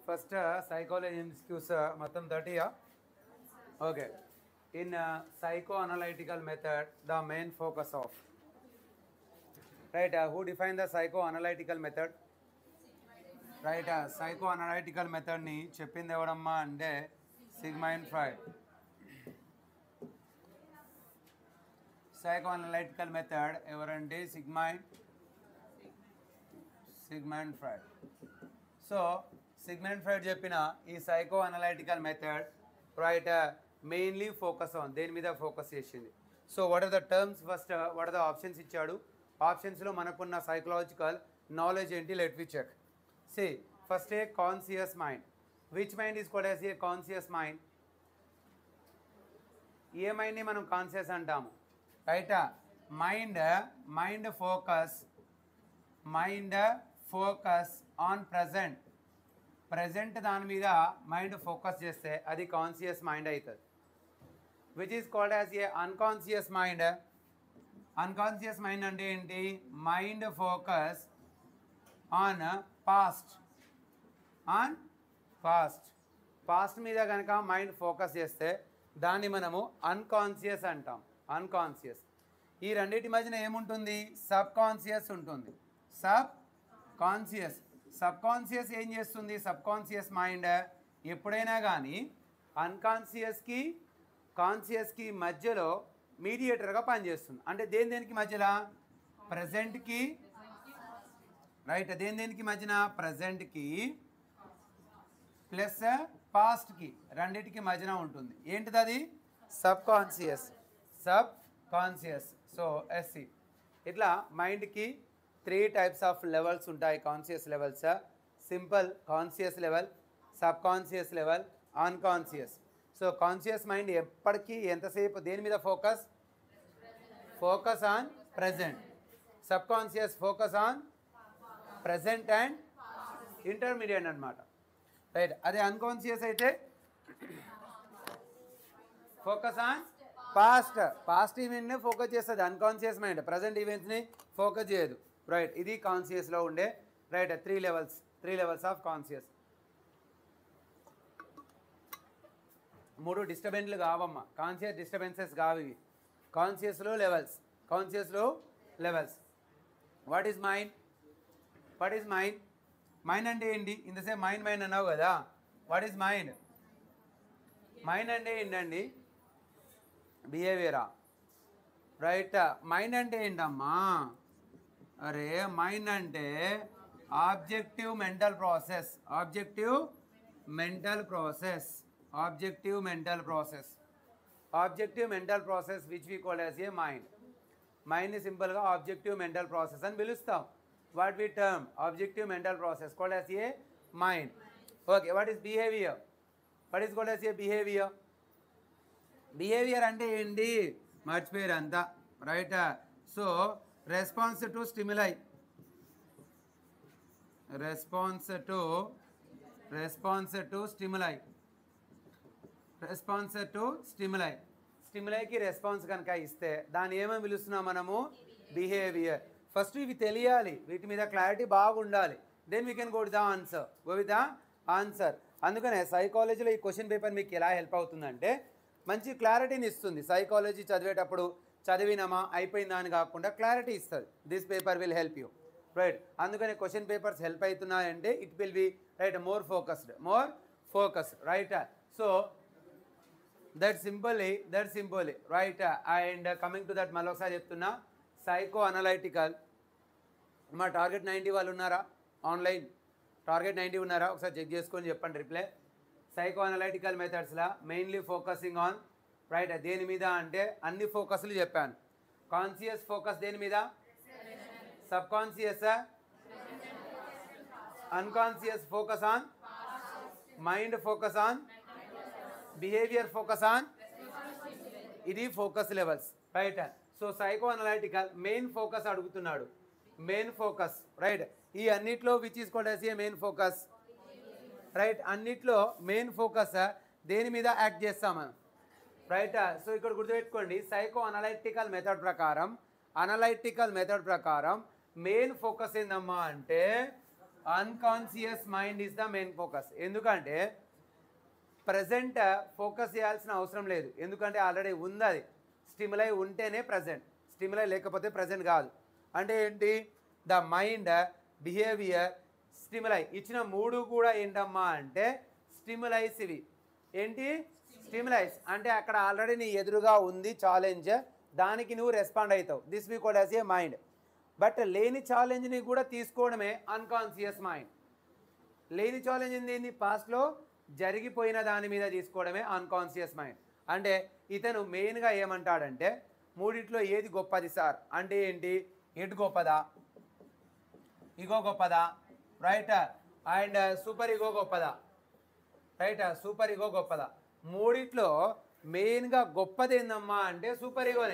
First psychology institutes మొత్తం థర్టీయా okay in psychoanalytical method the main focus of right who define the psychoanalytical method right psychoanalytical మెథడ్ని చెప్పింది ఎవడమ్మా అంటే Sigmund Freud psychoanalytical method ఎవరంటే Sigmund Sigmund Freud so Sigmund Freud చెప్పిన ఈ psychoanalytical method right mainly focus on దేని మీద focus చేసింది so what are the terms first what are the options ఇచ్చాడు ఆప్షన్స్లో మనకున్న సైకలాజికల్ నాలెడ్జ్ ఏంటి let we check see first a conscious mind which mind is called as a conscious mind a మైండ్ని మనం conscious అంటాము right mind mind focus mind focus on present present దాని మీద mind focus చేస్తే అది conscious mind అవుతుంది which is called as a unconscious mind unconscious mind అంటే ఏంటి mind focus on past on past past మీద కనుక మైండ్ ఫోకస్ చేస్తే దాన్ని మనము అన్కాన్షియస్ అంటాం అన్కాన్షియస్ ఈ రెండింటి మధ్యన ఏముంటుంది సబ్ కాన్షియస్ ఉంటుంది సబ్ కాన్షియస్ సబ్ కాన్షియస్ ఏం చేస్తుంది సబ్ కాన్షియస్ మైండ్ ఎప్పుడైనా కానీ అన్కాన్షియస్కి కాన్షియస్కి మధ్యలో మీడియేటర్గా పనిచేస్తుంది అంటే దేని దేనికి మధ్యలో ప్రజెంట్కి రైట్ దేని దేనికి మధ్యన ప్రజెంట్కి ప్లస్ పాస్ట్కి రెండింటికి మధ్యన ఉంటుంది ఏంటిది అది subconscious subconscious so ఎస్సి ఇట్లా మైండ్కి త్రీ టైప్స్ ఆఫ్ లెవెల్స్ ఉంటాయి conscious levels simple conscious level subconscious level unconscious so conscious mind ఎప్పటికీ ఎంతసేపు దేని మీద focus focus on present subconscious focus on present and intermediate అన్నమాట right అదే అన్కాన్షియస్ అయితే ఫోకస్ ఆన్ పాస్ట్ పాస్ట్ ఈవెంట్ని focus చేస్తుంది అన్కాన్షియస్ మైండ్ ప్రజెంట్ ఈవెంట్స్ని ఫోకస్ చేయదు రైట్ ఇది కాన్షియస్లో ఉండే right three levels three levels of conscious మూడు డిస్టర్బెన్స్లు కావమ్మా కాన్షియస్ డిస్టర్బెన్సెస్ కావు ఇవి కాన్షియస్లో లెవెల్స్ కాన్షియస్లో levels what is mind what is mind mind అంటే ఏంటి ఇంతసేపు మైండ్ మైండ్ అన్నావు కదా వాట్ ఈజ్ మైండ్ మైండ్ అంటే ఏంటండి బిహేవియరా రైట్ మైండ్ అంటే ఏంటమ్మా అరే మైండ్ అంటే objective mental process objective mental process objective mental process objective mental process which we call as a mind మైండ్ని సింపుల్గా ఆబ్జెక్టివ్ మెంటల్ ప్రాసెస్ అని పిలుస్తాం what we term objective mental process called as a mind okay what is behaviour what is called as a behaviour behaviour అంటే ఏంటి మర్చిపోయారు అంతా right so response to stimuli response to response to stimuli response to stimuli స్టిమ్యులైకి response కనుక ఇస్తే దాన్ని ఏమని పిలుస్తున్నాం మనము బిహేవియర్ ఫస్ట్ ఇవి తెలియాలి వీటి మీద క్లారిటీ బాగుండాలి then we can go the answer go with the answer అందుకనే సైకాలజీలో ఈ క్వశ్చన్ పేపర్ మీకు ఎలా హెల్ప్ అవుతుందంటే మంచి క్లారిటీని ఇస్తుంది సైకాలజీ చదివేటప్పుడు చదివినామా అయిపోయిందా అని కాకుండా క్లారిటీ ఇస్తుంది this paper will help you right అందుకనే క్వశ్చన్ పేపర్స్ హెల్ప్ అవుతున్నాయంటే it will be right more focused more focus right so that simply that simply right and coming to that మళ్ళీ ఒకసారి చెప్తున్నా సైకో అనలైటికల్ మా target ninety వాళ్ళు ఉన్నారా online target ninety ఉన్నారా ఒకసారి చెక్ చేసుకొని చెప్పండి రిప్లై సైకో అనలైటికల్ మెథడ్స్లా మెయిన్లీ ఫోకసింగ్ ఆన్ రైట్ దేని మీద అంటే అన్ని ఫోకస్లు చెప్పాను కాన్షియస్ ఫోకస్ దేని మీద subconscious unconscious focus on mind focus on behaviour focus on ఇది focus levels right so psychoanalytical main focus అడుగుతున్నాడు మెయిన్ ఫోకస్ రైట్ ఈ అన్నిట్లో which is called as a main focus right అన్నిట్లో main focus దేని మీద act చేస్తాం మనం right so ఇక్కడ గుర్తుపెట్టుకోండి సైకో అనలైటికల్ మెథడ్ ప్రకారం అనలైటికల్ మెథడ్ ప్రకారం మెయిన్ ఫోకస్ ఏందమ్మా అంటే unconscious mind is the main focus ఎందుకంటే ప్రజెంట్ ఫోకస్ చేయాల్సిన అవసరం లేదు ఎందుకంటే ఆల్రెడీ ఉంది అది స్టిములై ఉంటేనే ప్రజెంట్ స్టిములై లేకపోతే ప్రజెంట్ కాదు అంటే ఏంటి ద మైండ్ బిహేవియర్ స్టిములై ఇచ్చిన మూడు కూడా ఏంటమ్మా అంటే స్టిములైస్ ఇవి ఏంటి స్టిములైస్ అంటే అక్కడ ఆల్రెడీ నీ ఎదురుగా ఉంది ఛాలెంజ్ దానికి నువ్వు రెస్పాండ్ అవుతావు this we code as a mind but లేని ఛాలెంజ్ని కూడా తీసుకోవడమే అన్కాన్షియస్ మైండ్ లేని ఛాలెంజ్ ఏంది పాస్ట్లో జరిగిపోయిన దాని మీద తీసుకోవడమే అన్కాన్షియస్ మైండ్ అంటే ఇతను మెయిన్గా ఏమంటాడంటే మూడిట్లో ఏది గొప్పది సార్ అంటే ఏంటి ఎటు గొప్పదా ఇగో గొప్పదా రైట్ అండ్ సూపర్ ఇగో గొప్పదా రైట్ సూపర్ ఇగో గొప్పదా మూడిట్లో మెయిన్గా గొప్పది ఏందమ్మా అంటే సూపర్ ఇగోనే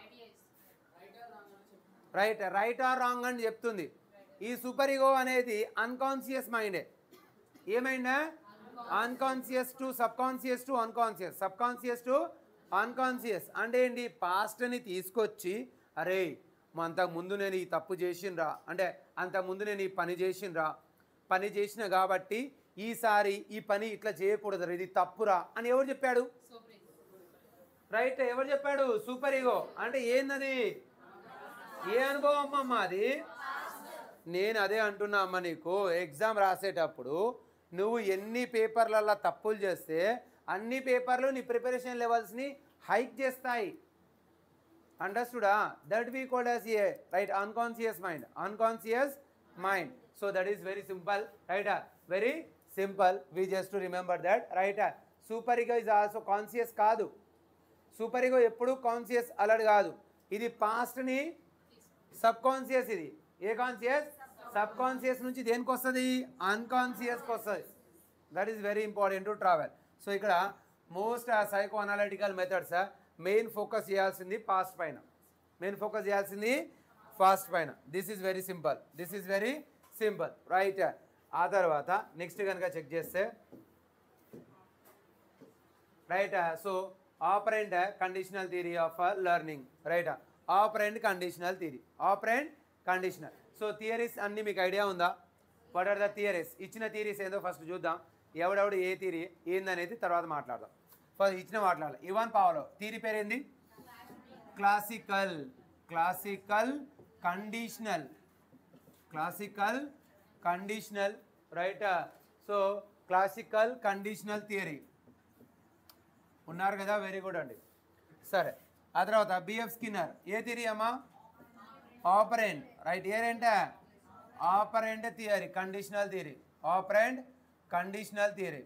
రైట్ రైట్ ఆర్ రాంగ్ అని చెప్తుంది ఈ సూపర్ ఇగో అనేది అన్కాన్షియస్ మైండే ఏమైందా unconscious to subconscious to unconscious subconscious to unconscious అంటే ఏంటి పాస్ట్ని తీసుకొచ్చి అరే మా అంతకు ముందు నేను ఈ తప్పు చేసిండ్రా అంటే అంతకు ముందు నేను ఈ పని చేసిండ్రా పని చేసిన కాబట్టి ఈసారి ఈ పని ఇట్లా చేయకూడదు ఇది తప్పురా అని ఎవరు చెప్పాడు రైట్ ఎవరు చెప్పాడు సూపర్ ఈగో అంటే ఏందది ఏ అనుభవం అమ్మ అది నేను అదే అంటున్నా అమ్మ నీకు ఎగ్జామ్ రాసేటప్పుడు నువ్వు ఎన్ని పేపర్లలో తప్పులు చేస్తే అన్ని పేపర్లు నీ ప్రిపరేషన్ లెవెల్స్ని హైక్ చేస్తాయి అండర్స్టూడా that we called as a right unconscious mind unconscious mind so that is very simple right very simple we just to remember that right super ego is also conscious కాదు super ego ఎప్పుడు conscious alert కాదు ఇది పాస్ట్ని sub conscious ఇది a conscious sub conscious నుంచి దేనికి వస్తుంది అన్కాన్షియస్కి వస్తుంది that is very important to travel so ఇక్కడ most psychoanalytical methods main focus చేయాల్సింది పాస్ట్ పైన మెయిన్ ఫోకస్ చేయాల్సింది ఫాస్ట్ పైన this is very simple this is very simple right ఆ తర్వాత నెక్స్ట్ కనుక చెక్ చేస్తే right so operant conditional theory of learning right operant conditional theory operant conditional so theories అన్నీ మీకు ఐడియా ఉందా వాట్ ఆర్ ద థియరీస్ ఇచ్చిన theories ఏందో first చూద్దాం ఎవడెవడు ఏ థియరీ ఏందనేది తర్వాత మాట్లాడదాం ఫస్ట్ ఇచ్చిన మాట్లాడాలి ఇవాన్ పావలో థియరీ పేరు ఏంది classical classical conditional classical conditional right so classical conditional theory ఉన్నారు కదా వెరీ గుడ్ అండి సరే ఆ తర్వాత బిఎఫ్ స్కిన్నర్ ఏ థియరీ అమ్మా ఆపరెంట్ రైట్ ఏంటంటే operant theory conditional theory operant conditional theory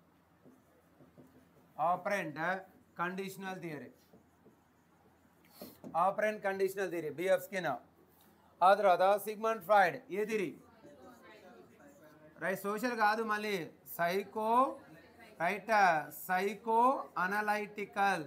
operant conditional theory operant conditional theory B F Skinner ఆ తర్వాత సిగ్మండ్ ఫ్రాయిడ్ ఏ థియరీ రైట్ సోషల్ కాదు మళ్ళీ psycho right psychoanalytical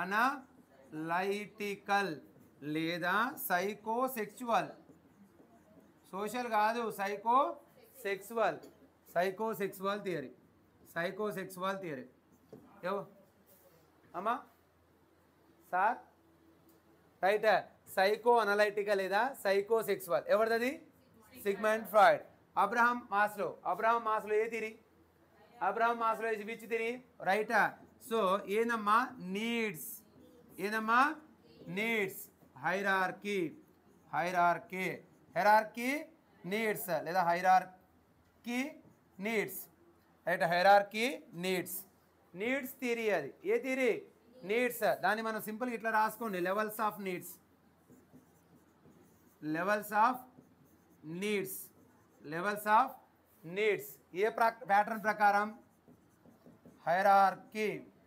analytical లేదా సైకో సెక్చువల్ సోషల్ కాదు psychosexual psychosexual theory psychosexual theory ఎవ అమ్మా sir right psychoanalytical లేదా సైకో సెక్సువల్ ఎవరిది Sigmund Freud Abraham Maslow Abraham Maslow ఏ theory Abraham Maslow which theory right so ఏందమ్మా needs ఏందమ్మా needs hierarchy hierarchy hierarchy needs లేదా hierarchy needs right hierarchy needs needs theory అది ఏ theory needs దాన్ని మనం సింపుల్గా ఇట్లా రాసుకోండి levels of needs levels of needs levels of needs ఏ ప్ర ప్యాటర్న్ ప్రకారం hierarchy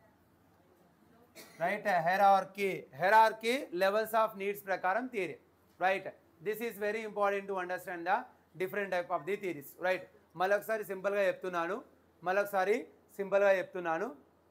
right hierarchy hierarchy levels of needs ప్రకారం theory right this is very important to understand the different type of the theories right మళ్ళొకసారి సింపుల్గా చెప్తున్నాను మళ్ళొకసారి సింపుల్గా చెప్తున్నాను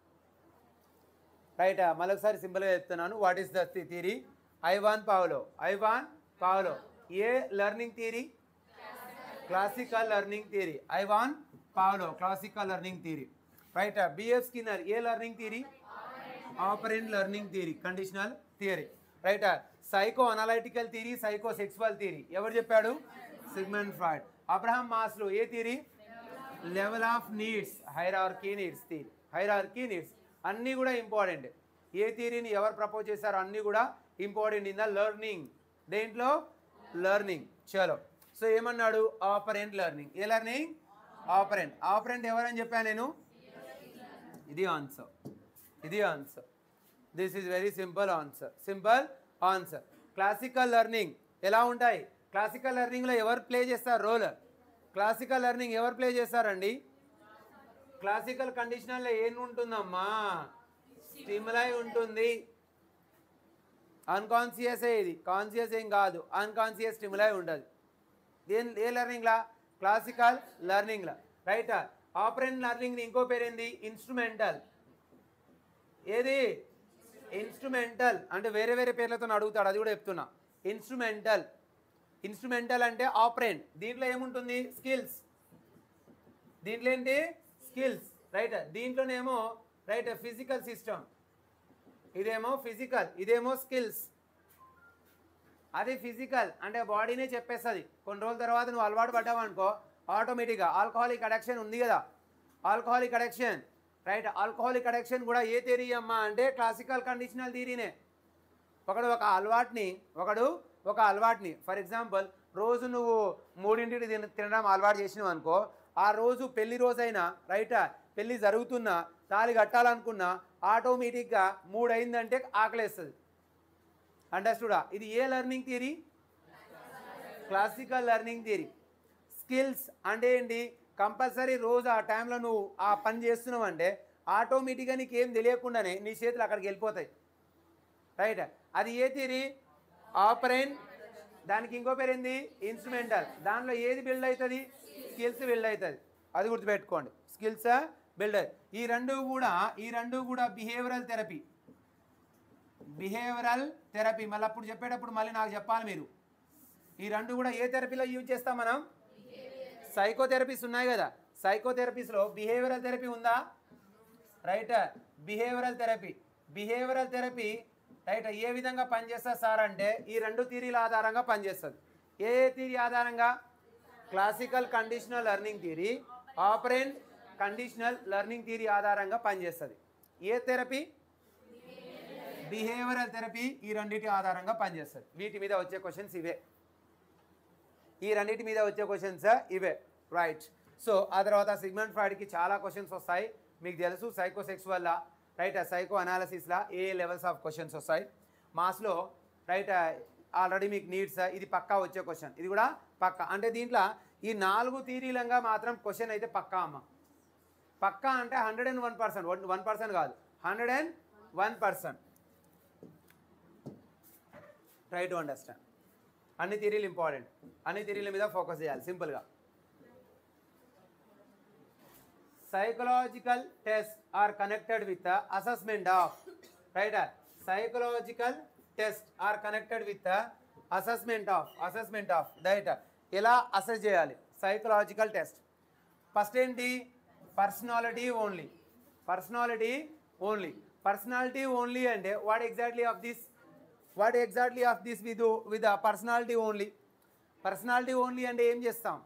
రైట్ మళ్ళొకసారి సింపుల్గా చెప్తున్నాను what is the theory Ivan Pavlov Ivan Pavlov ఏ learning theory classical learning theory Ivan Pavlov classical learning theory right B F Skinner ఏ learning theory operant learning theory conditional theory right psychoanalytical theory psychosexual theory ఎవరు చెప్పాడు Sigmund Freud Abraham Maslow ఏ theory level of needs hierarchy needs theory hierarchy needs అన్నీ కూడా important ఏ థియరీని ఎవరు propose చేశారో అన్నీ కూడా ఇంపార్టెంట్ ఇన్ ద లెర్నింగ్ దేంట్లో లెర్నింగ్ చలో సో ఏమన్నాడు ఆపరెంట్ లెర్నింగ్ ఏ లెర్నింగ్ ఆపరెంట్ ఆపరెంట్ ఎవరని చెప్పాను నేను ఇది ఆన్సర్ ఇది answer this is very simple answer simple answer classical learning ఎలా ఉంటాయి క్లాసికల్ లెర్నింగ్లో ఎవరు ప్లే చేస్తారు రోల్ క్లాసికల్ లెర్నింగ్ ఎవరు ప్లే చేస్తారండి క్లాసికల్ కండిషనల్లో ఏం ఉంటుందమ్మా స్టిములై ఉంటుంది అన్కాన్షియస్ ఇది కాన్షియస్ ఏం కాదు అన్కాన్షియస్ స్టిములై ఉండదు దేని ఏ లెర్నింగ్లా క్లాసికల్ లెర్నింగ్లా రైట్ ఆపరెంట్ లెర్నింగ్ ఇంకో పేరేంది ఇన్స్ట్రుమెంటల్ ఏది ఇన్స్ట్రుమెంటల్ అంటే వేరే వేరే పేర్లతో అడుగుతాడు అది కూడా చెప్తున్నా ఇన్స్ట్రుమెంటల్ ఇన్స్ట్రుమెంటల్ అంటే ఆపరెంట్ దీంట్లో ఏముంటుంది స్కిల్స్ దీంట్లో ఏంటి స్కిల్స్ రైట్ దీంట్లోనేమో రైట్ ఫిజికల్ సిస్టమ్ ఇదేమో ఫిజికల్ ఇదేమో స్కిల్స్ అది ఫిజికల్ అంటే బాడీనే చెప్పేస్తుంది కొన్ని రోజుల తర్వాత నువ్వు అలవాటు పడ్డావు అనుకో ఆటోమేటిక్గా ఆల్కహాలిక్ అడక్షన్ ఉంది కదా alcoholic addiction right alcoholic addiction కూడా ఏ థియరీ అమ్మా అంటే క్లాసికల్ కండిషనల్ థియరీనే ఒకడు ఒక అలవాటుని ఒకడు ఒక అలవాటుని ఫర్ ఎగ్జాంపుల్ రోజు నువ్వు మూడింటికి తిన తినడం అలవాటు చేసినావు అనుకో ఆ రోజు పెళ్లి రోజైనా రైట్ పెళ్లి జరుగుతున్నా తాళి కట్టాలనుకున్నా ఆటోమేటిక్గా మూడు అయిందంటే ఆకలేస్తుంది అండర్స్టూడా ఇది ఏ learning theory classical learning theory skills అంటే ఏంటి కంపల్సరీ రోజు ఆ టైంలో నువ్వు ఆ పని చేస్తున్నావు అంటే ఆటోమేటిక్గా నీకు ఏం తెలియకుండానే నీ చేతులు అక్కడికి వెళ్ళిపోతాయి రైట్ అది ఏ థియరీ ఆపరెంట్ దానికి ఇంకో పేరు ఏంది ఇన్స్ట్రుమెంటల్ దానిలో ఏది బిల్డ్ అవుతుంది స్కిల్స్ బిల్డ్ అవుతుంది అది గుర్తుపెట్టుకోండి స్కిల్స్ బిల్డ్ ఈ రెండు కూడా ఈ రెండు కూడా బిహేవియరల్ థెరపీ బిహేవియరల్ థెరపీ మళ్ళీ అప్పుడు చెప్పేటప్పుడు మళ్ళీ నాకు చెప్పాలి మీరు ఈ రెండు కూడా ఏ థెరపీలో యూజ్ చేస్తాం మనం సైకోథెరపీస్ ఉన్నాయి కదా సైకోథెరపీస్లో బిహేవియరల్ థెరపీ ఉందా right behavioural therapy behavioural therapy right ఏ విధంగా పనిచేస్తుంది సార్ అంటే ఈ రెండు థీరీల ఆధారంగా పనిచేస్తుంది ఏ ఏ థీరీ ఆధారంగా classical conditional learning theory operant conditional learning theory ఆధారంగా పనిచేస్తుంది ఏ థెరపీ బిహేవియరల్ థెరపీ ఈ రెండింటి ఆధారంగా పనిచేస్తుంది వీటి మీద వచ్చే క్వశ్చన్స్ ఇవే ఈ రెండింటి మీద వచ్చే క్వశ్చన్స్ ఇవే రైట్ సో ఆ తర్వాత సిగ్మెంట్ ఫ్రాయిడ్కి చాలా క్వశ్చన్స్ వస్తాయి మీకు తెలుసు సైకో సెక్స్ వల్ల రైట్ సైకో అనాలిసిస్లా ఏ లెవెల్స్ ఆఫ్ క్వశ్చన్స్ వస్తాయి మాస్లో రైట్ ఆల్రెడీ మీకు నీడ్స్ ఇది పక్కా వచ్చే క్వశ్చన్ ఇది కూడా పక్కా అంటే దీంట్లో ఈ నాలుగు థీరీలంగా మాత్రం క్వశ్చన్ అయితే పక్కా అమ్మ పక్కా అంటే hundred and one percent one one percent కాదు hundred and one percent try to understand అన్ని థిరీలు ఇంపార్టెంట్ అన్ని థిరీల మీద ఫోకస్ చేయాలి సింపుల్గా psychological test are connected with assessment of right psychological test are connected with assessment of assessment of right ఎలా assess చేయాలి సైకలాజికల్ టెస్ట్ ఫస్ట్ ఏంటి personality only personality only personality only అంటే what exactly of this what exactly of this with with personality only personality only అంటే ఏం చేస్తాం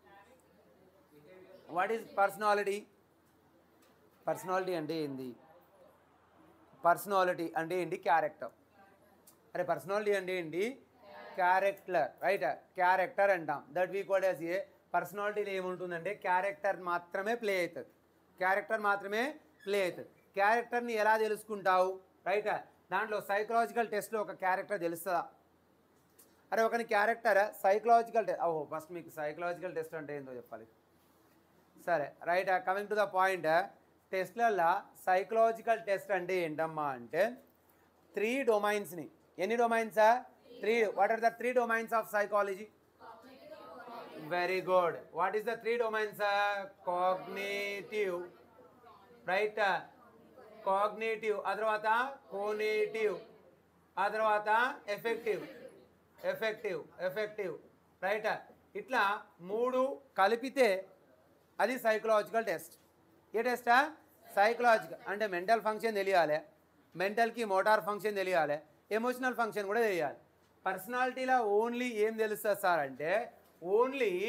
what is personality personality అంటే ఏంది personality అంటే ఏంటి క్యారెక్టర్ అరే పర్సనాలిటీ అంటే ఏంటి క్యారెక్టర్ రైట్ క్యారెక్టర్ అంటాం that we code as a పర్సనాలిటీలో ఏముంటుందంటే క్యారెక్టర్ మాత్రమే ప్లే అవుతుంది క్యారెక్టర్ మాత్రమే ప్లే అవుతుంది క్యారెక్టర్ని ఎలా తెలుసుకుంటావు రైట్ దాంట్లో సైకలాజికల్ టెస్ట్లో ఒక క్యారెక్టర్ తెలుస్తుందా అరే ఒకని క్యారెక్టర్ సైకలాజికల్ టెస్ట్ ఓహో ఫస్ట్ మీకు సైకలాజికల్ టెస్ట్ అంటే ఏందో చెప్పాలి సరే right coming to the point టెస్ట్లల్లో సైకలాజికల్ టెస్ట్ అంటే ఏంటమ్మా అంటే త్రీ డొమైన్స్ని ఎన్ని డొమైన్సా three what are the three domains of psychology very good what is the three domains cognitive right cognitive ఆ తర్వాత కోనేటివ్ ఆ తర్వాత ఎఫెక్టివ్ ఎఫెక్టివ్ ఎఫెక్టివ్ రైట్ ఇట్లా మూడు కలిపితే అది సైకలాజికల్ టెస్ట్ ఏ టెస్టా సైకలాజికల్ అంటే మెంటల్ ఫంక్షన్ తెలియాలి మెంటల్కి మోటార్ ఫంక్షన్ తెలియాలి ఎమోషనల్ ఫంక్షన్ కూడా తెలియాలి పర్సనాలిటీలో ఓన్లీ ఏం తెలుస్తుంది సార్ అంటే ఓన్లీ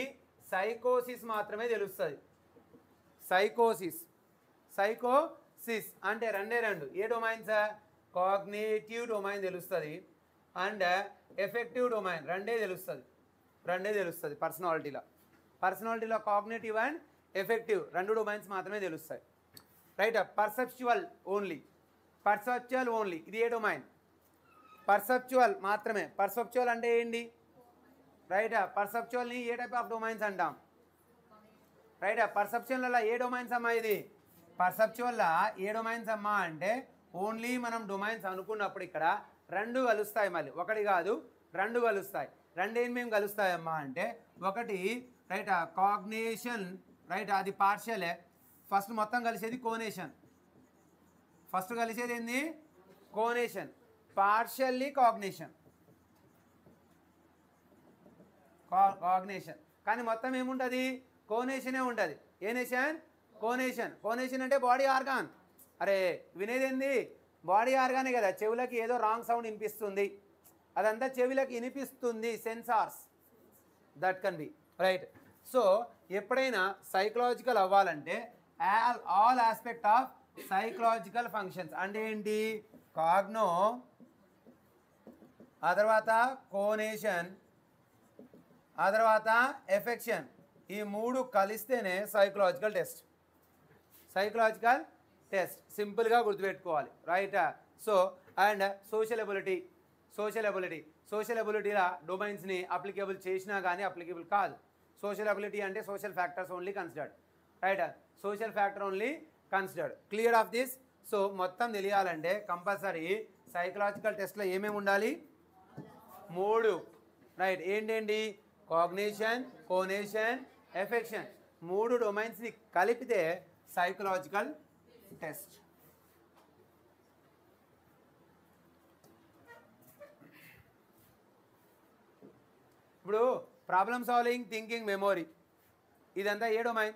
సైకోసిస్ మాత్రమే తెలుస్తుంది సైకోసిస్ సైకోసిస్ అంటే రెండే రెండు ఏ డొమైన్స్ కాగ్నేటివ్ డొమైన్ తెలుస్తుంది అండ్ ఎఫెక్టివ్ డొమైన్ రెండే తెలుస్తుంది రెండే తెలుస్తుంది పర్సనాలిటీలో పర్సనాలిటీలో కాగ్నేటివ్ అండ్ ఎఫెక్టివ్ రెండు డొమైన్స్ మాత్రమే తెలుస్తాయి right perceptual only perceptual only ఇది ఏ డొమైన్ పర్సెప్చువల్ మాత్రమే పర్సెప్చువల్ అంటే ఏంటి రైట్ పర్సెప్చువల్ని ఏ టైప్ ఆఫ్ డొమైన్స్ అంటాం రైట్ పర్సెప్షన్లలో ఏ డొమైన్స్ అమ్మా ఇది పర్సెప్చువల్లో ఏ డొమైన్స్ అమ్మా అంటే ఓన్లీ మనం డొమైన్స్ అనుకున్నప్పుడు ఇక్కడ రెండు కలుస్తాయి మళ్ళీ ఒకటి కాదు రెండు కలుస్తాయి రెండు ఏం మేము కలుస్తాయమ్మా అంటే ఒకటి రైట్ కాగ్నేషన్ రైట్ అది పార్షియలే ఫస్ట్ మొత్తం కలిసేది కోనేషన్ ఫస్ట్ కలిసేది ఏంది కోనేషన్ పార్షియల్లీ కాగ్నేషన్ కాగ్నేషన్ కానీ మొత్తం ఏముంటుంది కోనేషనే ఉంటుంది ఏ నేషన్ కోనేషన్ కోనేషన్ అంటే బాడీ ఆర్గాన్ అరే వినేదేంది బాడీ ఆర్గానే కదా చెవులకి ఏదో రాంగ్ సౌండ్ వినిపిస్తుంది అదంతా చెవులకి వినిపిస్తుంది sensors that can be right so ఎప్పుడైనా సైకలాజికల్ అవ్వాలంటే all all aspect of psychological functions అంటే ఏంటి కాగ్నో ఆ తర్వాత కోనేషన్ ఆ తర్వాత ఎఫెక్షన్ ఈ మూడు కలిస్తేనే సైకలాజికల్ టెస్ట్ సైకలాజికల్ టెస్ట్ సింపుల్గా గుర్తుపెట్టుకోవాలి right so and social ability social ability social ఎబిలిటీల డొమైన్స్ని అప్లికేబుల్ చేసినా కానీ అప్లికేబుల్ కాదు సోషల్ ఎబిలిటీ అంటే social factors only considered right social factor only considered clear of this so మొత్తం తెలియాలంటే కంపల్సరీ సైకలాజికల్ టెస్ట్లో ఏమేమి ఉండాలి మూడు రైట్ ఏంటండి కాగ్నేషన్ కోనేషన్ ఎఫెక్షన్ మూడు డొమైన్స్ని కలిపితే సైకలాజికల్ టెస్ట్ ఇప్పుడు ప్రాబ్లమ్ సాల్వింగ్ థింకింగ్ మెమొరీ ఇదంతా ఏ డొమైన్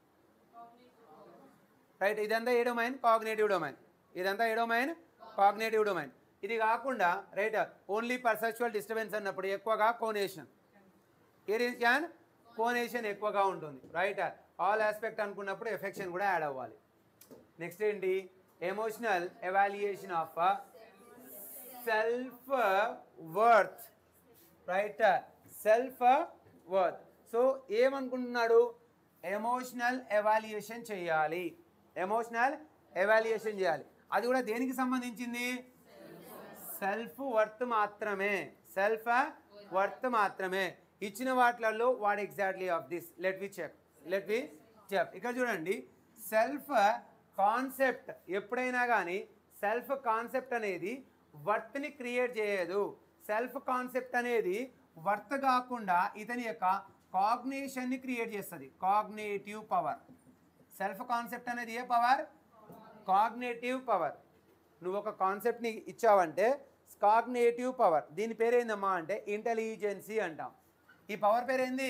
రైట్ ఇదంతా ఏ డొమైన్ కాగ్నేటివ్ డొమైన్ ఇదంతా ఏ డొమైన్ కాగ్నేటివ్ డొమైన్ ఇది కాకుండా రైట్ ఓన్లీ పర్సెప్చువల్ డిస్టర్బెన్స్ అన్నప్పుడు ఎక్కువగా కోనేషన్ ఏ రీజన్ కోనేషన్ ఎక్కువగా ఉంటుంది రైట్ ఆల్ ఆస్పెక్ట్ అనుకున్నప్పుడు ఎఫెక్షన్ కూడా యాడ్ అవ్వాలి నెక్స్ట్ ఏంటి emotional evaluation of self worth right self worth so ఏమనుకుంటున్నాడు ఎమోషనల్ ఎవాల్యుయేషన్ చేయాలి ఎమోషనల్ ఎవాల్యుయేషన్ చేయాలి అది కూడా దేనికి సంబంధించింది సెల్ఫ్ వర్త్ మాత్రమే సెల్ఫ్ వర్త్ మాత్రమే ఇచ్చిన వాటిలలో what exactly of this let we check let we check ఇక్కడ చూడండి సెల్ఫ్ కాన్సెప్ట్ ఎప్పుడైనా కానీ సెల్ఫ్ కాన్సెప్ట్ అనేది వర్త్ని క్రియేట్ చేయదు సెల్ఫ్ కాన్సెప్ట్ అనేది వర్త్ కాకుండా ఇతని యొక్క కాగ్నేషన్ని క్రియేట్ చేస్తుంది కాగ్నేటివ్ పవర్ సెల్ఫ్ కాన్సెప్ట్ అనేది ఏ పవర్ కాగ్నేటివ్ పవర్ నువ్వు ఒక కాన్సెప్ట్ని ఇచ్చావంటే కాగ్నేటివ్ పవర్ దీని పేరేందమ్మా అంటే ఇంటెలిజెన్సీ అంటాం ఈ పవర్ పేరేంది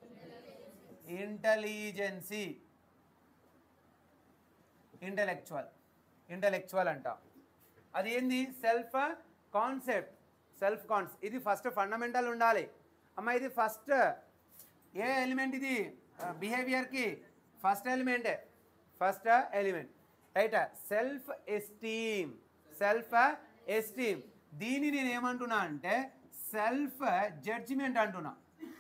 ఇంటెలిజెన్సీ ఇంటలెక్చువల్ ఇంటలెక్చువల్ అంటాం అది ఏంది సెల్ఫ్ కాన్సెప్ట్ సెల్ఫ్ కాన్స్ ఇది ఫస్ట్ ఫండమెంటల్ ఉండాలి అమ్మ ఇది ఫస్ట్ ఏ ఎలిమెంట్ ఇది బిహేవియర్కి ఫస్ట్ ఎలిమెంటే first element right self esteem self esteem దీన్ని నేను ఏమంటున్నా అంటే సెల్ఫ్ జడ్జిమెంట్ అంటున్నా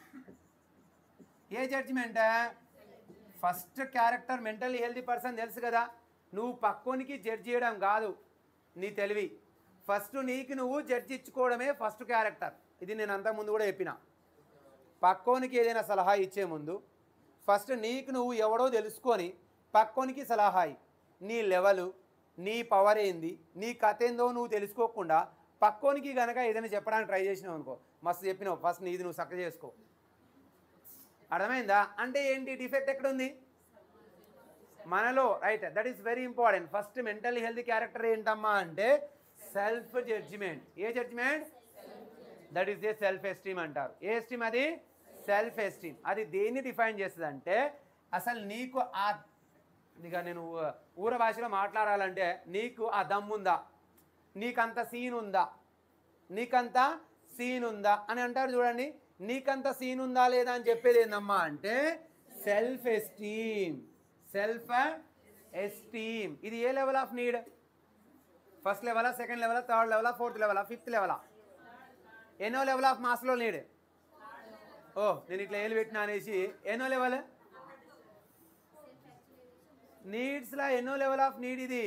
ఏ judgment first character mentally healthy person తెలుసు కదా నువ్వు పక్కోనికి జడ్జ్ చేయడం కాదు నీ తెలివి ఫస్ట్ నీకు నువ్వు జడ్జి ఇచ్చుకోవడమే ఫస్ట్ క్యారెక్టర్ ఇది నేను అంతకుముందు కూడా చెప్పిన పక్కోనికి ఏదైనా సలహా ఇచ్చే ముందు ఫస్ట్ నీకు నువ్వు ఎవడో తెలుసుకొని పక్కోనికి సలహా ఇ. నీ లెవెలు నీ పవర్ ఏంది నీ కథ ఏందో నువ్వు తెలుసుకోకుండా పక్కోనికి గనక ఏదైనా చెప్పడానికి ట్రై చేసినావు అనుకో మస్తు చెప్పినావు ఫస్ట్ నీది నువ్వు చక్క చేసుకో అర్థమైందా అంటే ఏంటి డిఫెక్ట్ ఎక్కడుంది మనలో right that is very important first mental health character ఏంటమ్మా అంటే సెల్ఫ్ జడ్జిమెంట్ ఏ జడ్జిమెంట్ దట్ ఈస్ ఏ సెల్ఫ్ ఎస్టీమ్ అంటారు ఏ ఎస్టీమ్ అది సెల్ఫ్ ఎస్టీమ్ అది దేన్ని డిఫైన్ చేస్తుంది అంటే అసలు నీకు ఆ ఇక నేను ఊ- ఊర భాషలో మాట్లాడాలంటే నీకు ఆ దమ్ముందా నీకంత సీన్ ఉందా నీకంత సీన్ ఉందా అని అంటారు చూడండి నీకంత సీన్ ఉందా లేదా అని చెప్పేది ఏందమ్మా అంటే సెల్ఫ్ ఎస్టీమ్ సెల్ఫ్ ఎస్టీమ్ ఇది ఏ లెవెల్ ఆఫ్ నీడ్ ఫస్ట్ లెవెలా సెకండ్ లెవెలా థర్డ్ లెవెలా ఫోర్త్ లెవెలా ఫిఫ్త్ లెవెలా ఎన్నో లెవెల్ ఆఫ్ మాస్లో నీడ్ ఓ నేను ఇట్లా ఏలు పెట్టినా అనేసి ఎన్నో లెవెల్ నీడ్స్లా ఎన్నో లెవెల్ ఆఫ్ నీడ్ ఇది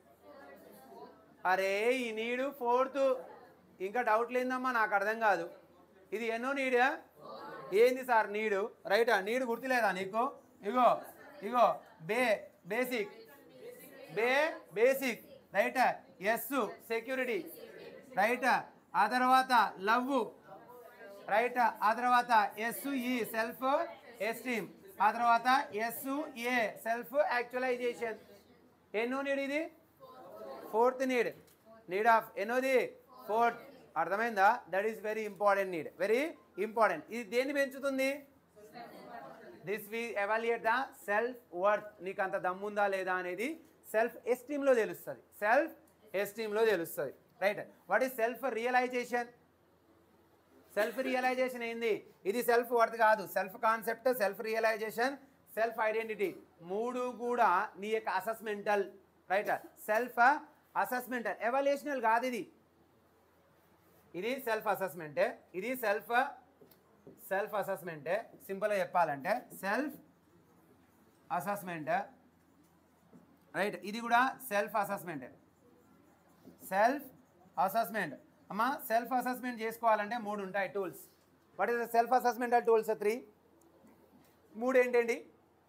అరే ఈ నీడు ఫోర్త్ ఇంకా డౌట్ లేదమ్మా నాకు అర్థం కాదు ఇది ఎన్నో నీడా ఏంది సార్ నీడు రైటా నీడు గుర్తులేదా నీకు ఇగో ఇగో బే బేసిక్ బే basic right yes security right ఆ తర్వాత లవ్ రైట్ ఆ తర్వాత ఎస్ ఈ సెల్ఫ్ ఎస్టీమ్ ఆ తర్వాత ఎస్ ఏ సెల్ఫ్ యాక్చువలైజేషన్ ఎన్నో నీడ్ ఇది ఫోర్త్ నీడ్ నీడ్ ఆఫ్ ఎన్నోది ఫోర్త్ అర్థమైందా that is very important need very important ఇది దేన్ని పెంచుతుంది this we evaluate the self worth నీకు అంత దమ్ముందా లేదా అనేది సెల్ఫ్ ఎస్టీమ్లో తెలుస్తుంది సెల్ఫ్ ఎస్టీమ్లో తెలుస్తుంది right what is self realization self realization ఏంది ఇది సెల్ఫ్ వర్త్ కాదు self concept self realization self identity మూడు కూడా నీ యొక్క అసెస్మెంటల్ రైట్ సెల్ఫ్ అసెస్మెంటల్ ఎవాల్యుయేషనల్ కాదు ఇది ఇది సెల్ఫ్ అసెస్మెంటే ఇది సెల్ఫ్ సెల్ఫ్ అసెస్మెంటే సింపుల్గా చెప్పాలంటే సెల్ఫ్ అసెస్మెంట్ రైట్ ఇది కూడా సెల్ఫ్ అసెస్మెంటే సెల్ఫ్ అసెస్మెంట్ అమ్మా సెల్ఫ్ అసెస్మెంట్ చేసుకోవాలంటే మూడు ఉంటాయి tools what is the self assessmental tools three మూడు ఏంటండి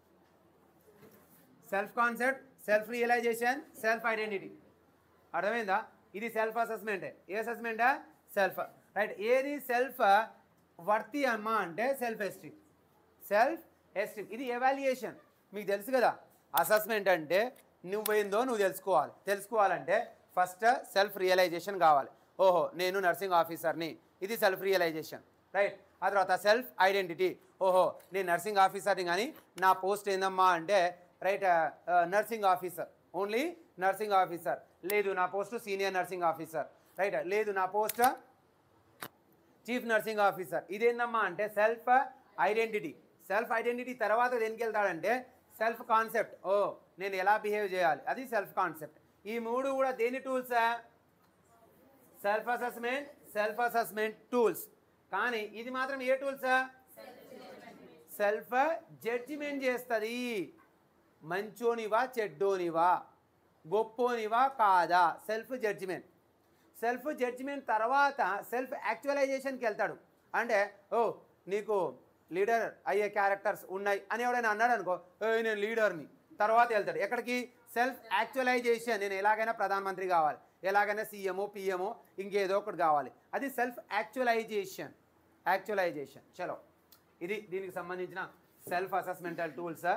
self concept self realization self identity అర్థమైందా ఇది సెల్ఫ్ అసెస్మెంటే ఏ అసెస్మెంటా సెల్ఫ్ రైట్ ఏది సెల్ఫ్ వర్తి అమ్మా అంటే సెల్ఫ్ ఎస్టీమ్ సెల్ఫ్ ఎస్టీమ్ ఇది ఎవాల్యుయేషన్ మీకు తెలుసు కదా అసెస్మెంట్ అంటే నువ్వేందో నువ్వు తెలుసుకోవాలి తెలుసుకోవాలంటే ఫస్ట్ సెల్ఫ్ రియలైజేషన్ కావాలి ఓహో నేను నర్సింగ్ ఆఫీసర్ని ఇది సెల్ఫ్ రియలైజేషన్ రైట్ ఆ తర్వాత సెల్ఫ్ ఐడెంటిటీ ఓహో నేను నర్సింగ్ ఆఫీసర్ని కానీ నా పోస్ట్ ఏందమ్మా అంటే right nursing officer only nursing officer లేదు నా post senior nursing officer right లేదు నా పోస్ట్ చీఫ్ నర్సింగ్ ఆఫీసర్ ఇదేందమ్మా అంటే సెల్ఫ్ ఐడెంటిటీ సెల్ఫ్ ఐడెంటిటీ తర్వాత దేనికి వెళ్తాడంటే సెల్ఫ్ కాన్సెప్ట్ ఓ నేను ఎలా బిహేవ్ చేయాలి అది సెల్ఫ్ కాన్సెప్ట్ ఈ మూడు కూడా దేని tools self assessment self assessment tools కానీ ఇది మాత్రం ఏ టూల్సా సెల్ఫ్ జడ్జిమెంట్ చేస్తుంది మంచోనివా చెడ్డోనివా గొప్పోనివా కాదా సెల్ఫ్ జడ్జిమెంట్ సెల్ఫ్ జడ్జిమెంట్ తర్వాత సెల్ఫ్ యాక్చువలైజేషన్కి వెళ్తాడు అంటే ఓ నీకు లీడర్ అయ్యే క్యారెక్టర్స్ ఉన్నాయి అని ఎవడైనా అన్నాడు అనుకో "ఏ, నేను లీడర్ని తర్వాత వెళ్తాడు ఎక్కడికి సెల్ఫ్ యాక్చువలైజేషన్ నేను ఎలాగైనా ప్రధానమంత్రి కావాలి ఎలాగైనా సీఎమో పిఎమో ఇంకేదో ఒకటి కావాలి అది సెల్ఫ్ యాక్చువలైజేషన్ యాక్చువలైజేషన్ చలో ఇది దీనికి సంబంధించిన self assessmental tools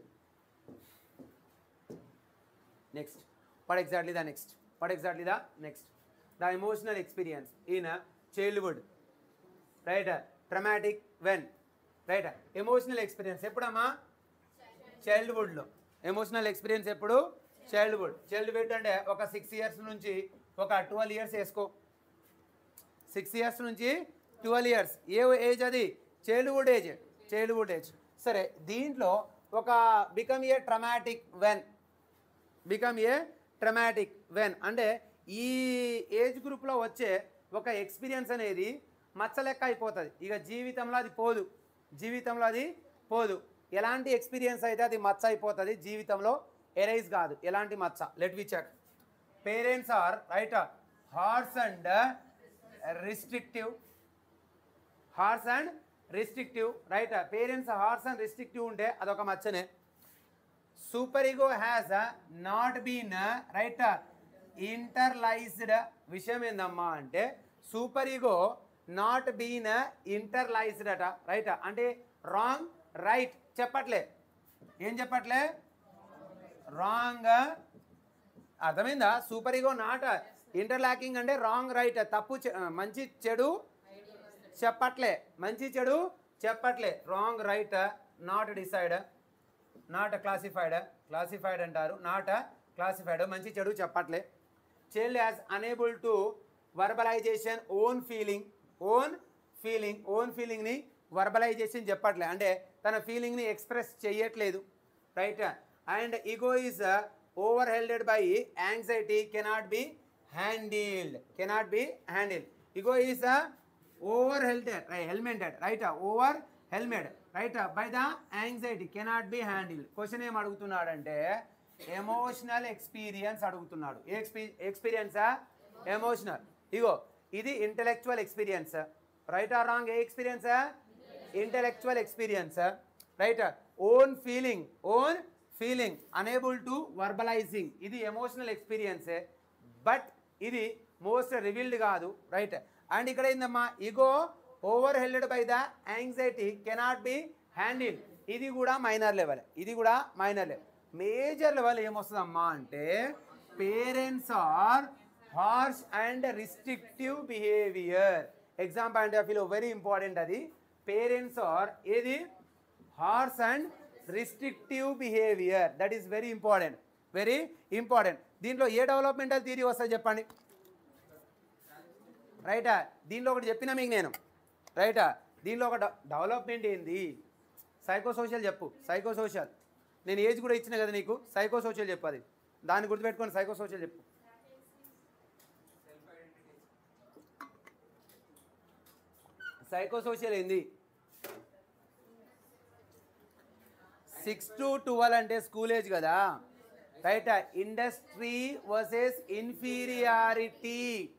next what exactly the next what exactly the next the emotional experience in a childhood right traumatic when right emotional experience ఎప్పుడమ్మా చైల్డ్హుడ్లో ఎమోషనల్ ఎక్స్పీరియన్స్ ఎప్పుడు చైల్డ్హుడ్ చైల్డ్హుడ్ అంటే ఒక six years నుంచి ఒక ట్వెల్వ్ ఇయర్స్ వేసుకో six years నుంచి twelve years ఏ ఏజ్ అది చైల్డ్హుడ్ ఏజ్ చైల్డ్హుడ్ ఏజ్ సరే దీంట్లో ఒక become a traumatic when become a traumatic when అంటే ఈ ఏజ్ గ్రూప్లో వచ్చే ఒక ఎక్స్పీరియన్స్ అనేది మచ్చ లెక్క అయిపోతుంది ఇక జీవితంలో అది పోదు జీవితంలో అది పోదు ఎలాంటి ఎక్స్పీరియన్స్ అయితే అది మచ్చ అయిపోతుంది జీవితంలో ఎరైజ్ కాదు ఎలాంటి మచ్చ let we check parents are right harsh and restrictive harsh and restrictive right parents harsh and restrictive ఉంటే అదొక మచ్చనే super ego has not been right internalised విషయం ఏందమ్మా అంటే super ego not been internalised అట రైట్ అంటే రాంగ్ రైట్ చెప్పట్లే ఏం చెప్పట్లే రాంగ్ అర్థమైందా సూపర్ ఈగో నాట్ ఇంటర్లాకింగ్ అంటే రాంగ్ రైట్ తప్పు చె- మంచి చెడు చెప్పట్లే మంచి చెడు చెప్పట్లే wrong right not decide not classified classified అంటారు నాట్ క్లాసిఫైడ్ మంచి చెడు చెప్పట్లే child as unable to verbalisation own feeling own feeling own ఫీలింగ్ని వర్బలైజేషన్ చెప్పట్లే అంటే తన ఫీలింగ్ని ఎక్స్ప్రెస్ చేయట్లేదు right and ego is over helded by anxiety cannot be handled cannot be handle ego is over helded helmented right over helmet right by the anxiety cannot be handle question ఏం అడుగుతున్నాడంటే emotional experience అడుగుతున్నాడు ఏ XP ఎక్స్పీరియన్సా emotional ego ఇది intellectual experience right or wrong ఏ experience intellectual experience right own feeling own feeling unable to verbalising ఇది emotional ఎక్స్పీరియన్సే but ఇది most revealed కాదు right and ఇక్కడ ఏందమ్మా ego over held by the anxiety cannot be handle ఇది కూడా minor level ఇది కూడా మైనర్ లెవెల్ మేజర్ లెవెల్ ఏమొస్తుందమ్మా అంటే parents are harsh and restrictive behaviour exam point of వ్యూలో వెరీ ఇంపార్టెంట్ అది పేరెంట్స్ ఆర్ ఏది horse and restrictive behaviour that is very important very important దీంట్లో ఏ డెవలప్మెంటల్ థియరీ వస్తుంది చెప్పండి రైటా దీనిలో ఒకటి చెప్పినా మీకు నేను రైటా దీనిలో ఒక డెవలప్మెంట్ ఏంది సైకో సోషల్ చెప్పు సైకో సోషల్ నేను ఏజ్ కూడా ఇచ్చిన కదా నీకు సైకో సోషల్ చెప్పు అది దాన్ని గుర్తుపెట్టుకొని సైకో సోషల్ చెప్పు సైకో సోషల్ ఏంది సిక్స్ టు ట్వెల్వ్ అంటే స్కూల్ ఏజ్ కదా రైట్ ఇండస్ట్రీ వర్సెస్ ఇన్ఫీరియారిటీ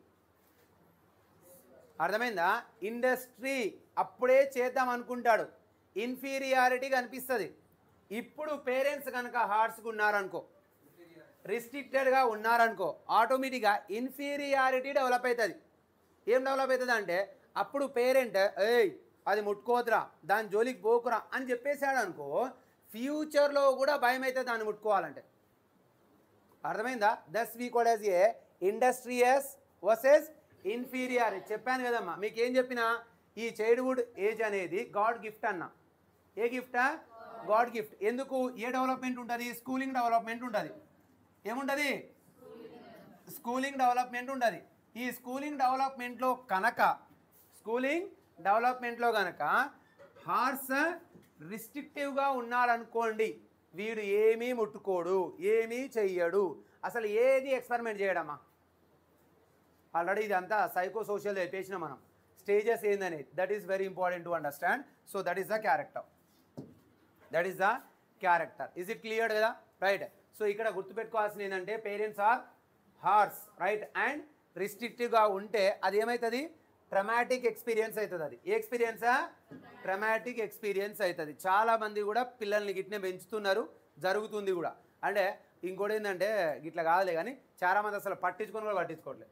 అర్థమైందా ఇండస్ట్రీ అప్పుడే చేద్దాం అనుకుంటాడు ఇన్ఫీరియారిటీ కనిపిస్తుంది ఇప్పుడు పేరెంట్స్ కనుక హార్ట్స్గా ఉన్నారనుకో రిస్ట్రిక్టెడ్గా ఉన్నారనుకో ఆటోమేటిక్గా ఇన్ఫీరియారిటీ డెవలప్ అవుతుంది ఏం డెవలప్ అవుతుంది అంటే అప్పుడు పేరెంట్ ఏయ్ అది ముట్టుకోవద్దురా దాని జోలికి పోకురా అని చెప్పేశాడు అనుకో ఫ్యూచర్లో కూడా భయం అవుతుంది దాన్ని ముట్టుకోవాలంటే అర్థమైందా thus we code as a industrious versus inferior చెప్పాను కదమ్మా మీకు ఏం చెప్పినా ఈ చైల్డ్హుడ్ ఏజ్ అనేది గాడ్ గిఫ్ట్ అన్న ఏ గిఫ్టా గాడ్ గిఫ్ట్ ఎందుకు ఏ డెవలప్మెంట్ ఉంటుంది స్కూలింగ్ డెవలప్మెంట్ ఉంటుంది ఏముంటుంది స్కూలింగ్ డెవలప్మెంట్ ఉంటుంది ఈ స్కూలింగ్ డెవలప్మెంట్లో కనుక స్కూలింగ్ డెవలప్మెంట్లో కనుక హార్స్ రిస్ట్రిక్టివ్గా ఉన్నాడనుకోండి వీడు ఏమీ ముట్టుకోడు ఏమీ చెయ్యడు అసలు ఏది ఎక్స్పెరిమెంట్ చేయడమ్మా ఆల్రెడీ ఇదంతా సైకో సోషల్ చెప్పేసిన మనం స్టేజెస్ ఏందని that is very important to understand so that is the character that is the character is it clear కదా రైట్ సో ఇక్కడ గుర్తుపెట్టుకోవాల్సింది ఏంటంటే parents are harsh right and రిస్ట్రిక్టివ్గా ఉంటే అది ఏమవుతుంది ట్రమాటిక్ ఎక్స్పీరియన్స్ అవుతుంది అది ఏ ఎక్స్పీరియన్సా ట్రమాటిక్ ఎక్స్పీరియన్స్ అవుతుంది చాలా మంది కూడా పిల్లల్ని గిట్నే పెంచుతున్నారు జరుగుతుంది కూడా అంటే ఇంకోటి ఏంటంటే గిట్లా కాదులే కానీ చాలా మంది అసలు పట్టించుకొని కూడా పట్టించుకోవట్లేదు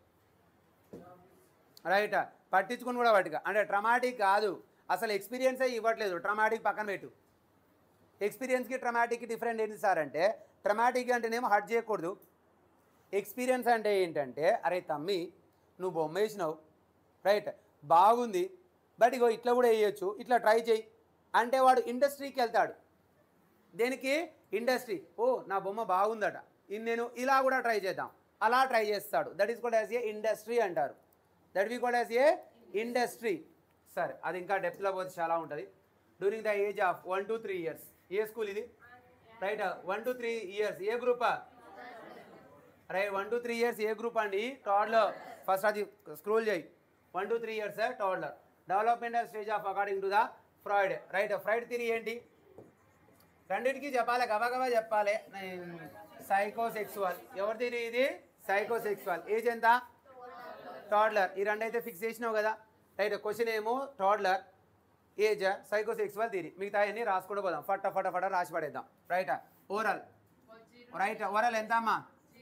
రైట్ పట్టించుకొని కూడా పట్టుక అంటే ట్రమాటిక్ కాదు అసలు ఎక్స్పీరియన్స్ ఇవ్వట్లేదు ట్రమాటిక్ పక్కన పెట్టు ఎక్స్పీరియన్స్కి ట్రమాటిక్కి డిఫరెంట్ ఏంటి సార్ అంటే ట్రమాటిక్ అంటేనేమో హర్ట్ చేయకూడదు ఎక్స్పీరియన్స్ అంటే ఏంటంటే అరే తమ్మి నువ్వు బొమ్మ వేసినావు రైట్ బాగుంది బట్ ఇగో ఇట్లా కూడా వేయచ్చు ఇట్లా ట్రై చేయి అంటే వాడు ఇండస్ట్రీకి వెళ్తాడు దేనికి ఇండస్ట్రీ ఓ నా బొమ్మ బాగుందట ఇన్ నేను ఇలా కూడా ట్రై చేద్దాం అలా ట్రై చేస్తాడు దట్ ఈస్ కూడా యాజ్ ఏ ఇండస్ట్రీ అంటారు దట్ వీ కూడా యాజ్ ఏ ఇండస్ట్రీ సరే అది ఇంకా డెప్త్లో పోతే చాలా ఉంటుంది during the age of one to three years ఏ స్కూల్ ఇది right one to three years ఏ గ్రూపా right one to three years ఏ గ్రూప్ అండి టాడ్లర్ ఫస్ట్ అది స్క్రోల్ చేయి one to three years toddler developmental stage of according to the Freud right Freud థిరీ ఏంటి రెండింటికి చెప్పాలి గబగబా చెప్పాలి సైకోసెక్సువల్ ఎవరి థిరీ ఇది సైకోసెక్సువల్ ఏజ్ ఎంత టాడ్లర్ ఈ రెండు అయితే ఫిక్స్ చేసినావు కదా రైట్ క్వశ్చన్ ఏమో టాడ్లర్ ఏజ్ సైకోసెక్సువల్ థిరీ మిగతా అన్ని రాసుకుంటూ పోదాం ఫట ఫట ఫట రాసి పడేద్దాం రైట్ ఓరల్ రైట్ ఓరల్ ఎంత అమ్మా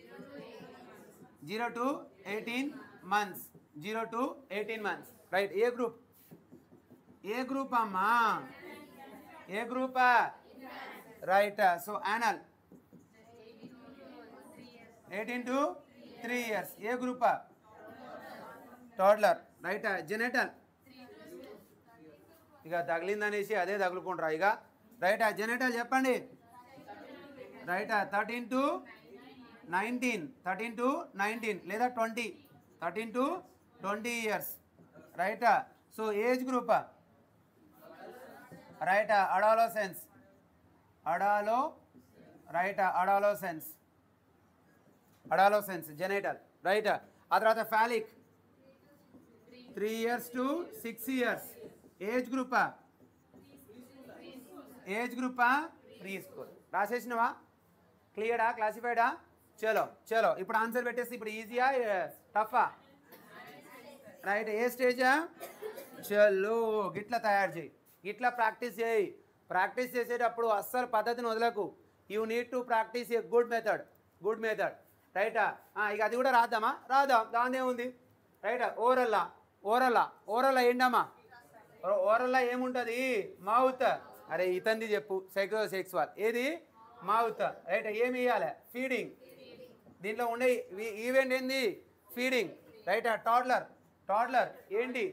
zero to eighteen months zero to eighteen months right ఏ గ్రూప్ ఏ గ్రూప్ అమ్మా ఏ గ్రూపా right so anal eighteen to three years ఏ గ్రూపా టోడ్లర్ రైట్ జెనెటల్ ఇక తగిలిందనేసి అదే తగులుకుంటారా ఇక రైట్ జెనెటల్ చెప్పండి right thirteen to nineteen thirteen to nineteen లేదా twenty thirteen to twenty years right so age group right adolescence అడాలో right adolescence adolescence genital right ఆ తర్వాత phallic three years to six years age గ్రూపా age గ్రూపా preschool రాసేసినవా క్లియరా క్లాసిఫైడా చలో చలో ఇప్పుడు ఆన్సర్ పెట్టేసి ఇప్పుడు ఈజీయా టఫా రైట్ ఏ స్టేజా చలో గిట్లా తయారు చేయి గిట్లా ప్రాక్టీస్ చేయి ప్రాక్టీస్ చేసేటప్పుడు అస్సలు పద్ధతిని వదలకు you need to practice a good method good method రైటా ఇక అది కూడా రాద్దామా రాద్దాం దాని ఏముంది రైటా ఓరల్లా ఓరల్లా ఓరల్లా ఏంటమ్మా ఓరల్లా ఏముంటుంది మౌత్ అరే ఇతంది చెప్పు సైకో సెక్స్వల్ ఏది మౌత్ రైట్ ఏమి ఇవ్వాలి ఫీడింగ్ దీంట్లో ఉండే ఈ- ఈవెంట్ ఏంది ఫీడింగ్ రైట్ టాడ్లర్ టాడ్లర్ ఏంటి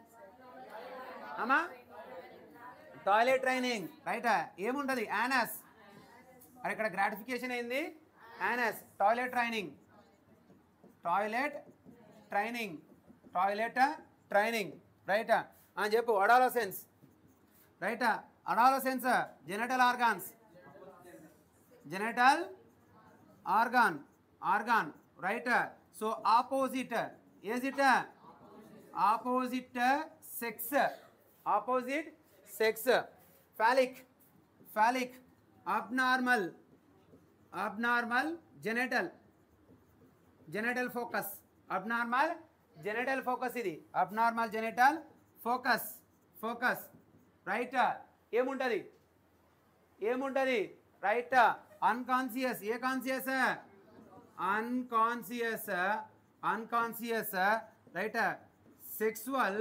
అమ్మా టాయిలెట్ ట్రైనింగ్ రైట్ ఏముంటుంది యానస్ మరి ఇక్కడ గ్రాటిఫికేషన్ ఏంది anus toilet training toilet training toilet training right అని చెప్పు adolescence right adolescence genital organs genital organ organ right so opposite age it opposite sex opposite sex phallic phallic abnormal abnormal genital genital focus abnormal genital focus ఇది abnormal genital focus focus right ఏముంటుంది ఏముంటుంది right unconscious ఏ conscious unconscious unconscious right sexual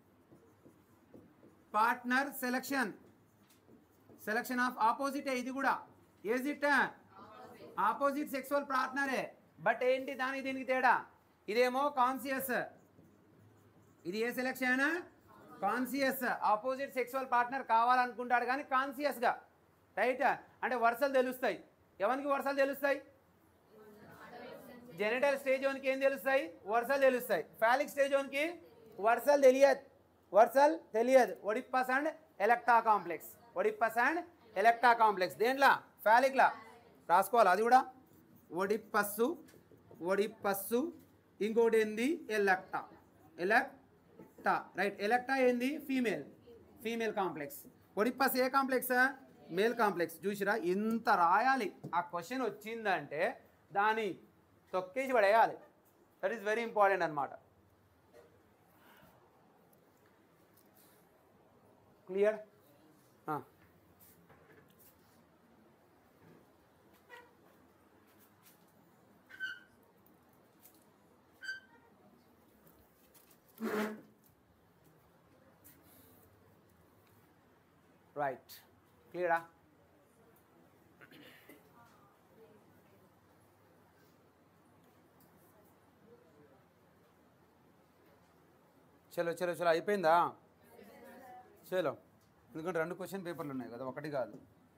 partner selection selection of opposite ఇది కూడా age it opposite sexual పార్ట్నరే but ఏంటి దానికి దీనికి తేడా ఇదేమో కాన్సియస్ ఇది ఏ selection conscious opposite sexual partner కావాలనుకుంటాడు కానీ కాన్సియస్గా రైట్ అంటే వరుసలు తెలుస్తాయి ఎవరికి వరుసలు తెలుస్తాయి జెనిటల్ స్టేజ్ ఓన్కి ఏం తెలుస్తాయి వరుసలు తెలుస్తాయి ఫాలిక్ స్టేజ్ ఓన్కి వరుసలు తెలియదు వరుసలు తెలియదు Oedipus and Electra complex Oedipus and Electra complex దేంట్లో ఫాలిక్లా రాసుకోవాలి అది కూడా ఒడిప్పస్సు ఒడిప్పస్సు ఇంకోటి ఏంది ఎలక్టా ఎలక్టా రైట్ ఎలక్టా ఏంది ఫీమేల్ ఫీమేల్ కాంప్లెక్స్ ఒడిప్పస్ ఏ కాంప్లెక్స్ మేల్ కాంప్లెక్స్ చూసిరా ఇంత రాయాలి ఆ క్వశ్చన్ వచ్చిందంటే దాని తొక్కేసి పడేయాలి దట్ ఈస్ వెరీ ఇంపార్టెంట్ అనమాట క్లియర్ రైట్ క్లియరా చలో చలో చలో అయిపోయిందా చలో ఎందుకంటే రెండు క్వశ్చన్ పేపర్లు ఉన్నాయి కదా ఒకటి కాదు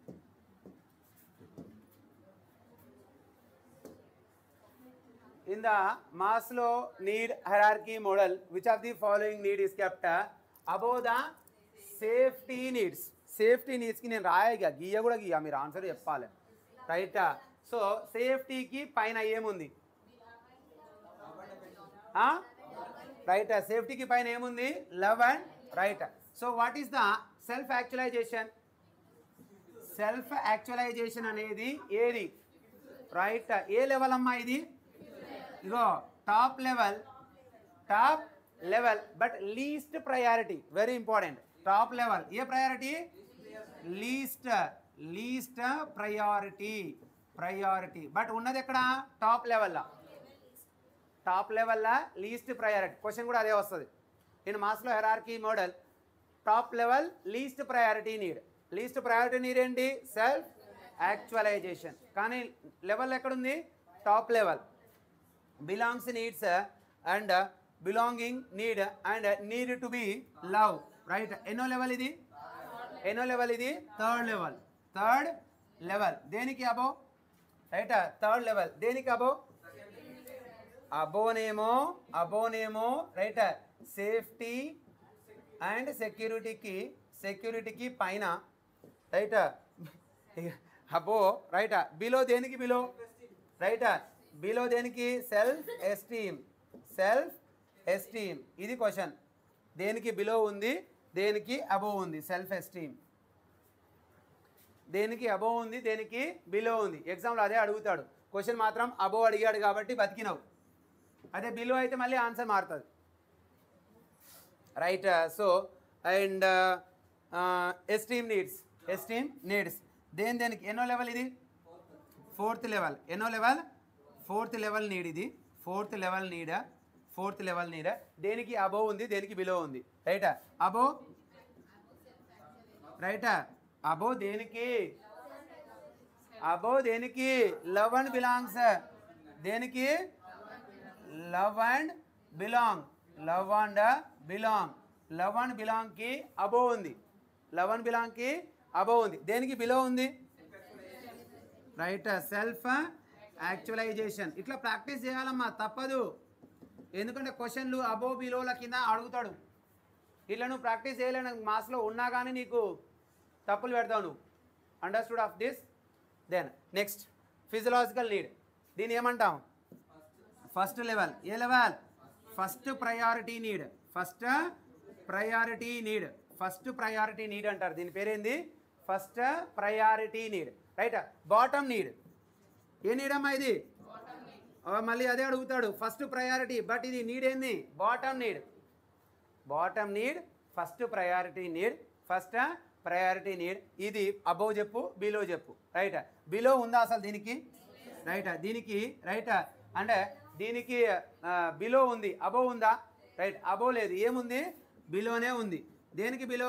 in the Maslow need hierarchy model, which of the following need is kept uh, above the safety needs? Safety నీడ్స్కి నేను రాయగా గీయ కూడా గీయ మీరు ఆన్సర్ చెప్పాలి రైట్ సో సేఫ్టీకి పైన ఏముంది రైట్ సేఫ్టీకి పైన ఏముంది love and right so what is the self actualization self actualization అనేది ఏది రైట్ ఏ లెవెల్ అమ్మా ఇది ఇగో top level top level but least priority very important top level ఏ priority least least priority priority but ఉన్నది ఎక్కడ టాప్ లెవెల్లో టాప్ లెవెల్లో లీస్ట్ ప్రయారిటీ క్వశ్చన్ కూడా అదే వస్తుంది in Maslow hierarchy model top level least priority need least priority need ఏంటి self actualization కానీ లెవెల్ ఎక్కడుంది top level belongs needs and belonging need and need to be love right ఎన్నో level ఇది ఎన్నో level ఇది థర్డ్ లెవెల్ థర్డ్ లెవెల్ దేనికి అబో right third level దేనికి above అబోనేమో అబోనేమో రైట్ సేఫ్టీ అండ్ సెక్యూరిటీకి సెక్యూరిటీకి పైన రైట్ అబ్బో రైట్ బిలో దేనికి బిలో రైట్ బిలో దేనికి సెల్ఫ్ ఎస్టీమ్ సెల్ఫ్ ఎస్టీమ్ ఇది క్వశ్చన్ దేనికి బిలో ఉంది దేనికి అబోవ్ ఉంది సెల్ఫ్ ఎస్టీమ్ దేనికి అబోవ్ ఉంది దేనికి బిలో ఉంది ఎగ్జామ్లో అదే అడుగుతాడు క్వశ్చన్ మాత్రం అబోవ్ అడిగాడు కాబట్టి బతికినావు అదే బిలో అయితే మళ్ళీ ఆన్సర్ మారుతుంది right so and esteem needs esteem needs దేని దేనికి ఎన్నో లెవెల్ ఇది ఫోర్త్ లెవెల్ ఎన్నో లెవెల్ ఫోర్త్ లెవెల్ నీడ్ ఇది fourth level need fourth level need దేనికి అబోవ్ ఉంది దేనికి బిలో ఉంది రైటా అబో రైటా అబో దేనికి అబో దేనికి లవ్ అండ్ బిలాంగ్స్ దేనికి love and belong love and belong love and బిలాంగ్కి అబో ఉంది లవ్ అండ్ బిలాంగ్కి అబో ఉంది దేనికి బిలో ఉంది రైట్ సెల్ఫ్ యాక్చువలైజేషన్ ఇట్లా ప్రాక్టీస్ చేయాలమ్మా తప్పదు ఎందుకంటే క్వశ్చన్లు అబో బిలోల కింద అడుగుతాడు ఇట్లా నువ్వు ప్రాక్టీస్ చేయలేను మాస్లో ఉన్నా కానీ నీకు తప్పులు పెడతావు నువ్వు understood of this then next physiological need దీన్ని ఏమంటాం ఫస్ట్ లెవెల్ ఏ level first priority need first priority need first priority need అంటారు దీని పేరేంది first priority need right bottom need ఏ నీడ్ అమ్మా ఇది ఆ, మళ్ళీ అదే అడుగుతాడు ఫస్ట్ ప్రయారిటీ బట్ ఇది నీడ్ ఏంది bottom need bottom need first priority need first priority need ఇది అబోవ్ చెప్పు బిలో చెప్పు రైట్ బిలో ఉందా అసలు దీనికి రైట్ దీనికి రైట్ అంటే దీనికి బిలో ఉంది అబోవ్ ఉందా రైట్ అబోవ్ లేదు ఏముంది బిలోనే ఉంది దేనికి బిలో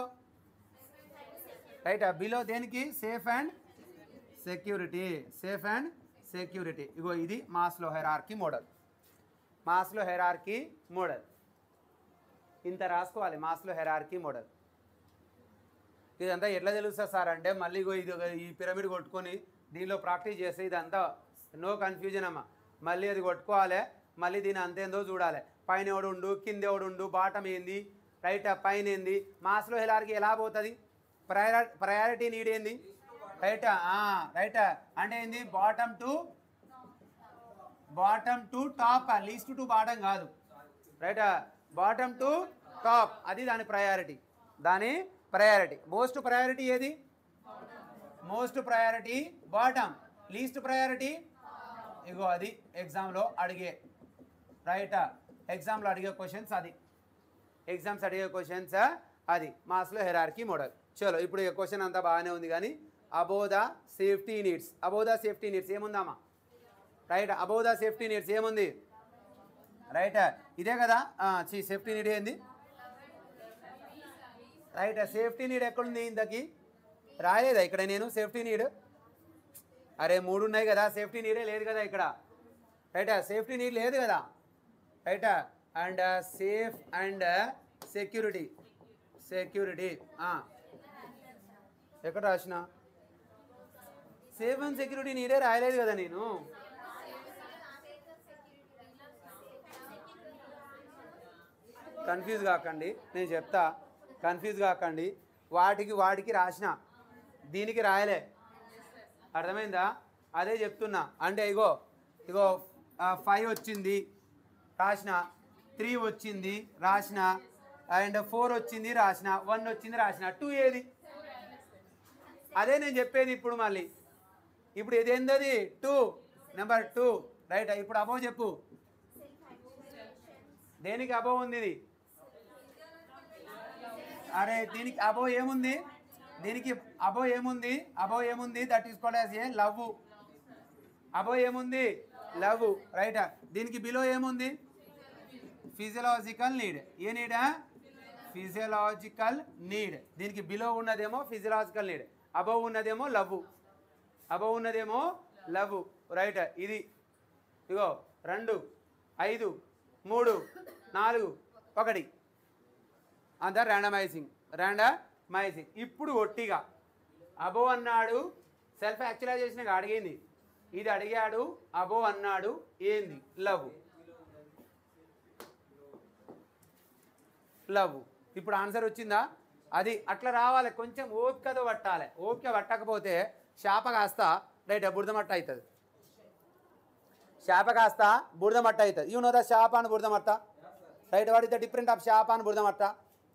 రైట్ బిలో దేనికి safe and security safe and security ఇగో ఇది Maslow hierarchy model Maslow hierarchy model ఇంత రాసుకోవాలి మాస్లో హెరార్కీ మోడల్ ఇదంతా ఎట్లా తెలుస్తుంది సార్ అంటే మళ్ళీ ఇగో ఇది ఒక- ఈ పిరమిడ్ కొట్టుకొని దీనిలో ప్రాక్టీస్ చేస్తే ఇదంతా నో కన్ఫ్యూజన్ అమ్మ మళ్ళీ అది కొట్టుకోవాలి మళ్ళీ దీని అంతేందో చూడాలి పైన ఎవడు ఉండు కింద ఎవడు ఉండు బాటం ఏంది రైట్ పైన ఏంది మాస్లో హెలార్కి ఎలా పోతుంది ప్రయార ప్రయారిటీ నీడ్ ఏంది రైట్ రైట్ అంటే ఏంది bottom to bottom to top least to bottom కాదు రైట్ బాటమ్ టు టాప్ అది దాని ప్రయారిటీ దాని ప్రయారిటీ మోస్ట్ ప్రయారిటీ ఏది most priority bottom least priority ఇగో అది ఎగ్జామ్లో అడిగే రైట్ ఎగ్జామ్లో అడిగే క్వశ్చన్స్ అది ఎగ్జామ్స్ అడిగే క్వశ్చన్స్ అది మాస్లో హెరార్కీ మోడల్ చలో ఇప్పుడు ఈ క్వశ్చన్ అంతా బాగానే ఉంది కానీ above the safety needs above the safety needs ఏముందమ్మా right above the safety needs ఏముంది రైట్ ఇదే కదా సేఫ్టీ నీడ్ ఏంది రైట్ సేఫ్టీ నీడ్ ఎక్కడుంది ఇంతకి రాయలేదా ఇక్కడ నేను సేఫ్టీ నీడ్ అరే మూడు ఉన్నాయి కదా సేఫ్టీ నీడే లేదు కదా ఇక్కడ రైట్ సేఫ్టీ నీడ్ లేదు కదా right and safe and security security ఎక్కడ రాసిన సేఫ్ అండ్ సెక్యూరిటీ నీడే రాయలేదు కదా నేను కన్ఫ్యూజ్ కాకండి నేను చెప్తా కన్ఫ్యూజ్ కాకండి వాటికి వాటికి రాసిన దీనికి రాయలే అర్థమైందా అదే చెప్తున్నా అంటే ఇగో ఇగో ఫైవ్ వచ్చింది రాసిన త్రీ వచ్చింది రాసిన అండ్ ఫోర్ వచ్చింది రాసిన వన్ వచ్చింది రాసిన టూ ఏది అదే నేను చెప్పేది ఇప్పుడు మళ్ళీ ఇప్పుడు ఇది ఏందది టూ నెంబర్ టూ రైట్ ఇప్పుడు అబో చెప్పు దేనికి అబో ఉంది ఇది అరే దీనికి అబో ఏముంది దీనికి అబో ఏముంది అబో ఏముంది that is called as a love above ఏముంది లవ్ రైట్ దీనికి బిలో ఏముంది ఫిజియలాజికల్ నీడ్ ఏ నీడా ఫిజియలాజికల్ నీడ్ దీనికి బిలో ఉన్నదేమో ఫిజియలాజికల్ నీడ్ అబవ్ ఉన్నదేమో లవ్ అబవ్ ఉన్నదేమో లవ్ రైట్ ఇది ఇగో రెండు ఐదు మూడు నాలుగు ఒకటి అంతా ర్యాండమైజింగ్ ర్యాండమైజింగ్ ఇప్పుడు ఒట్టిగా అబో అన్నాడు సెల్ఫ్ యాక్చువలైజేషన్ అడిగింది ఇది అడిగాడు అబో అన్నాడు ఏంది లవ్ లవ్ ఇప్పుడు ఆన్సర్ వచ్చిందా అది అట్లా రావాలి కొంచెం ఓపికతో పట్టాలి ఓపిక పట్టకపోతే చేప కాస్త రైట్ బురద మట్ట అవుతుంది చేప కాస్త బురద మట్ట అవుతుంది యూ నో ద చేప అని బురద మట్ట right what is the different of చేప అని బురద మట్ట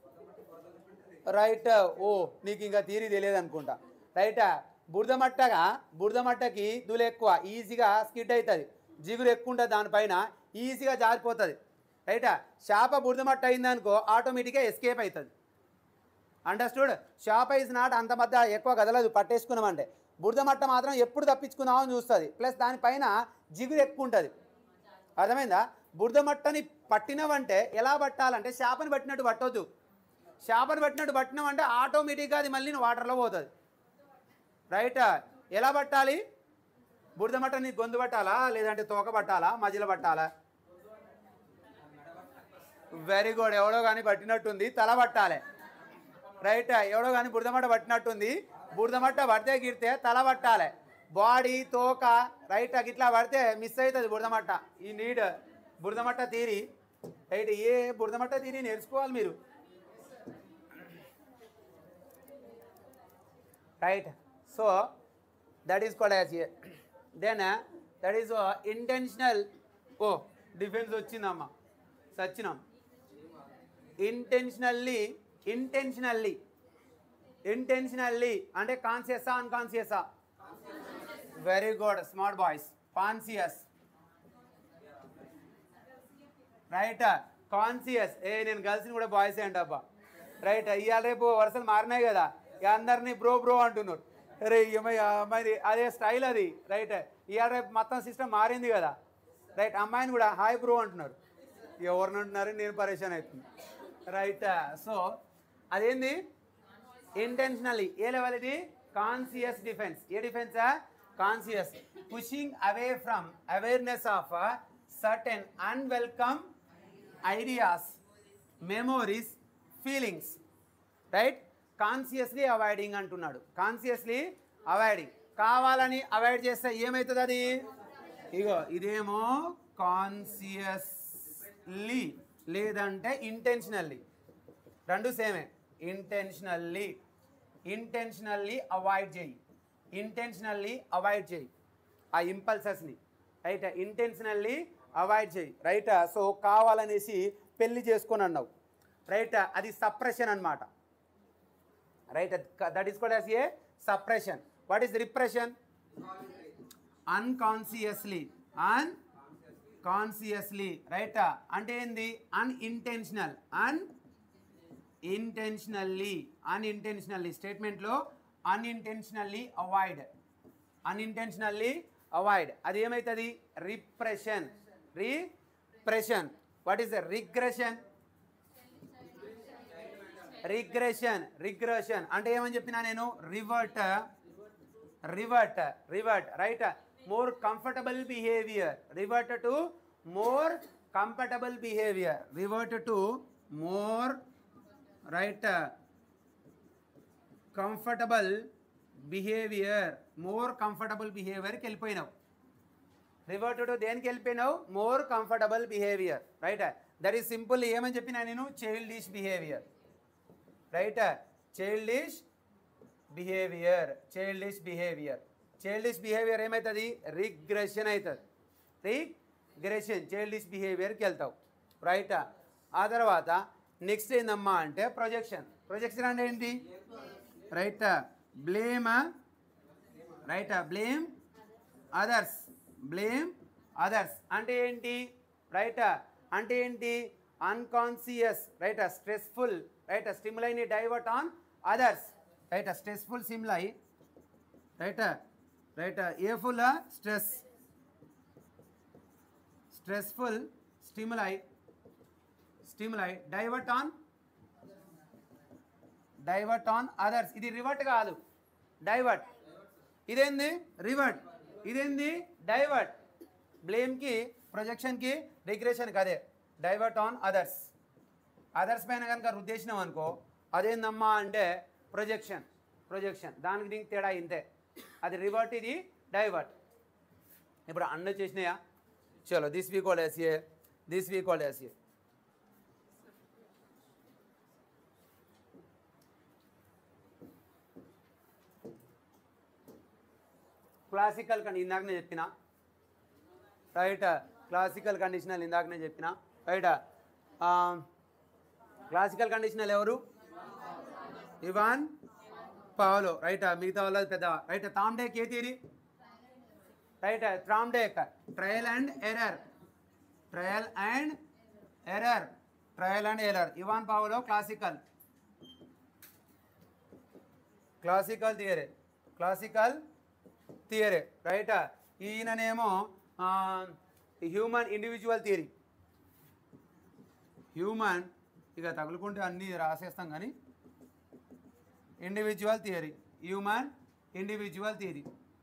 రైట్ ఓ నీకు ఇంకా తీరి తెలియదు అనుకుంటా రైట్ బురద మట్టగా బురద మట్టకి దులు ఎక్కువ ఈజీగా స్కిడ్ అవుతుంది జిగురు ఎక్కువ ఉంటుంది దానిపైన ఈజీగా జారిపోతుంది రైటా చేప బురద మట్ట అయిందనుకో ఆటోమేటిక్గా ఎస్కేప్ అవుతుంది అండర్స్టూడ్ షాప్ ఈజ్ నాట్ అంత మధ్య ఎక్కువ కదలదు పట్టేసుకున్నామంటే బురద మట్ట మాత్రం ఎప్పుడు తప్పించుకుందామని చూస్తుంది ప్లస్ దానిపైన జిగురు ఎక్కువ ఉంటుంది అర్థమైందా బురద మట్టని పట్టినవంటే ఎలా పట్టాలంటే చేపని పట్టినట్టు పట్టొద్దు చేపని పట్టినట్టు పట్టినామంటే ఆటోమేటిక్గా అది మళ్ళీ వాటర్లో పోతుంది రైట్ ఎలా పట్టాలి బురద మట్టని గొంతు పట్టాలా లేదంటే తోక పట్టాలా మధ్యలో పట్టాలా వెరీ గుడ్ ఎవడో కానీ పట్టినట్టుంది తల పట్టాలి రైట్ ఎవడో కానీ బురదమట్ట పట్టినట్టుంది బురదమట్ట పడితే గిడితే తల పట్టాలి బాడీ తోక రైట్ ఇట్లా పడితే మిస్ అవుతుంది బురదమట్ట ఈ నీడ్ బురదమట్ట తీరి రైట్ ఏ బురదమట్ట తీరి నేర్చుకోవాలి మీరు right so that is called as then that is intentional ఓ డిఫెన్స్ వచ్చిందమ్మా సచ్చినాం ఇంటెన్షనల్లీ ఇంటెన్షనల్లీ ఇంటెన్షనల్లీ అంటే కాన్షియసా అన్కాన్షియసా very good smart boys conscious right conscious ఏ నేను గర్ల్స్ని కూడా బాయ్స్ ఏంటబ్బా రైట్ ఇవాళ రేపు వరుసలు మారినాయి కదా ఇక అందరినీ బ్రో బ్రో అంటున్నారు రే ఏమయ్య మరి అదే స్టైల్ అది రైట్ ఇవాళ రేపు మొత్తం సిస్టమ్ మారింది కదా రైట్ అమ్మాయిని కూడా హాయ్ బ్రో అంటున్నారు ఎవరిని అంటున్నారు నేను పరేషాన్ అవుతుంది రైట్ సో అదేంది ఇంటెన్షనల్లీ ఏ లెవెల్ ఇది కాన్సియస్ డిఫెన్స్ ఏ defence conscious pushing away from awareness of certain unwelcome ideas memories feelings right consciously avoiding అంటున్నాడు కాన్సియస్లీ అవాయిడింగ్ కావాలని అవాయిడ్ చేస్తే ఏమవుతుంది అది ఇగో ఇదేమో కాన్సియస్లీ లేదంటే ఇంటెన్షనల్లీ రెండు సేమే ఇంటెన్షనల్లీ ఇంటెన్షనల్లీ అవాయిడ్ చేయి ఇంటెన్షనల్లీ అవాయిడ్ చేయి ఆ ఇంపల్సెస్ని రైట్ ఇంటెన్షనల్లీ అవాయిడ్ చేయి రైట్ సో కావాలనేసి పెళ్లి చేసుకొని అన్నావు రైట్ అది సప్రెషన్ అన్నమాట రైట్ దట్ ఈస్ కూడా ఏ suppression what is repression unconsciously unconsciously right అంటే ఏంది అన్ఇంటెన్షనల్ అన్ ఇంటెన్షనల్లీ అన్ఇంటెన్షనల్లీ స్టేట్మెంట్లో అన్ఇంటెన్షనల్లీ అవాయిడ్ అన్ఇంటెన్షనల్లీ అవాయిడ్ అది ఏమవుతుంది repression repression what is the regression regression regression అంటే ఏమని చెప్పినా నేను revert revert revert right more comfortable behaviour revert to more comfortable behaviour revert to more right comfortable behaviour more comfortable బిహేవియర్కి వెళ్ళిపోయినావు revert to దేనికి వెళ్ళిపోయినావు more comfortable behaviour right that is simple ఏమని చెప్పినా నేను childish behaviour right childish behaviour childish behaviour childish behaviour ఏమవుతుంది regression అవుతుంది regression childish బిహేవియర్కి వెళ్తావు రైట్ ఆ తర్వాత నెక్స్ట్ ఏందమ్మా అంటే ప్రొజెక్షన్ ప్రొజెక్షన్ అంటే ఏంటి right blame right blame others blame others అంటే ఏంటి రైట్ అంటే ఏంటి అన్కాన్సియస్ రైట్ స్ట్రెస్ఫుల్ రైట్ స్టిములైని divert on others right stressful stimuli right right ఏ full stress stressful stimuli stimuli divert on divert on others ఇది revert కాదు divert ఇదేంది revert ఇదేంది డైవర్ట్ బ్లేమ్కి ప్రొజెక్షన్కి రిగ్రెషన్కి అదే డైవర్ట్ ఆన్ అదర్స్ అదర్స్ పైన కనుక రుద్దేసినాం అనుకో అదేందమ్మా అంటే ప్రొజెక్షన్ ప్రొజెక్షన్ దానికి దీనికి తేడా ఇంతే అది రివర్ట్ ఇది డైవర్ట్ ఇప్పుడు అన్న చేసినాయా చలో దిస్ వీక్ వాళ్ళు వేసియే దిస్ వీక్ వాళ్ళు వేసియే క్లాసికల్ కండి ఇందాక నేను చెప్పిన రైట్ క్లాసికల్ కండిషనల్ ఇందాక నేను చెప్పిన రైట్ క్లాసికల్ కండిషనల్ ఎవరు ఇవాన్ పావులో రైట్ మిగతా వాళ్ళది పెద్ద రైట్ తామ్డేక్ ఏ theory right Thorndike trial and error trial and error trial and error Ivan Pavlov classical classical theory classical theory right ఈయననేమో human individual theory human ఇక తగులుకుంటే అన్నీ రాసేస్తాం కానీ individual theory human individual theory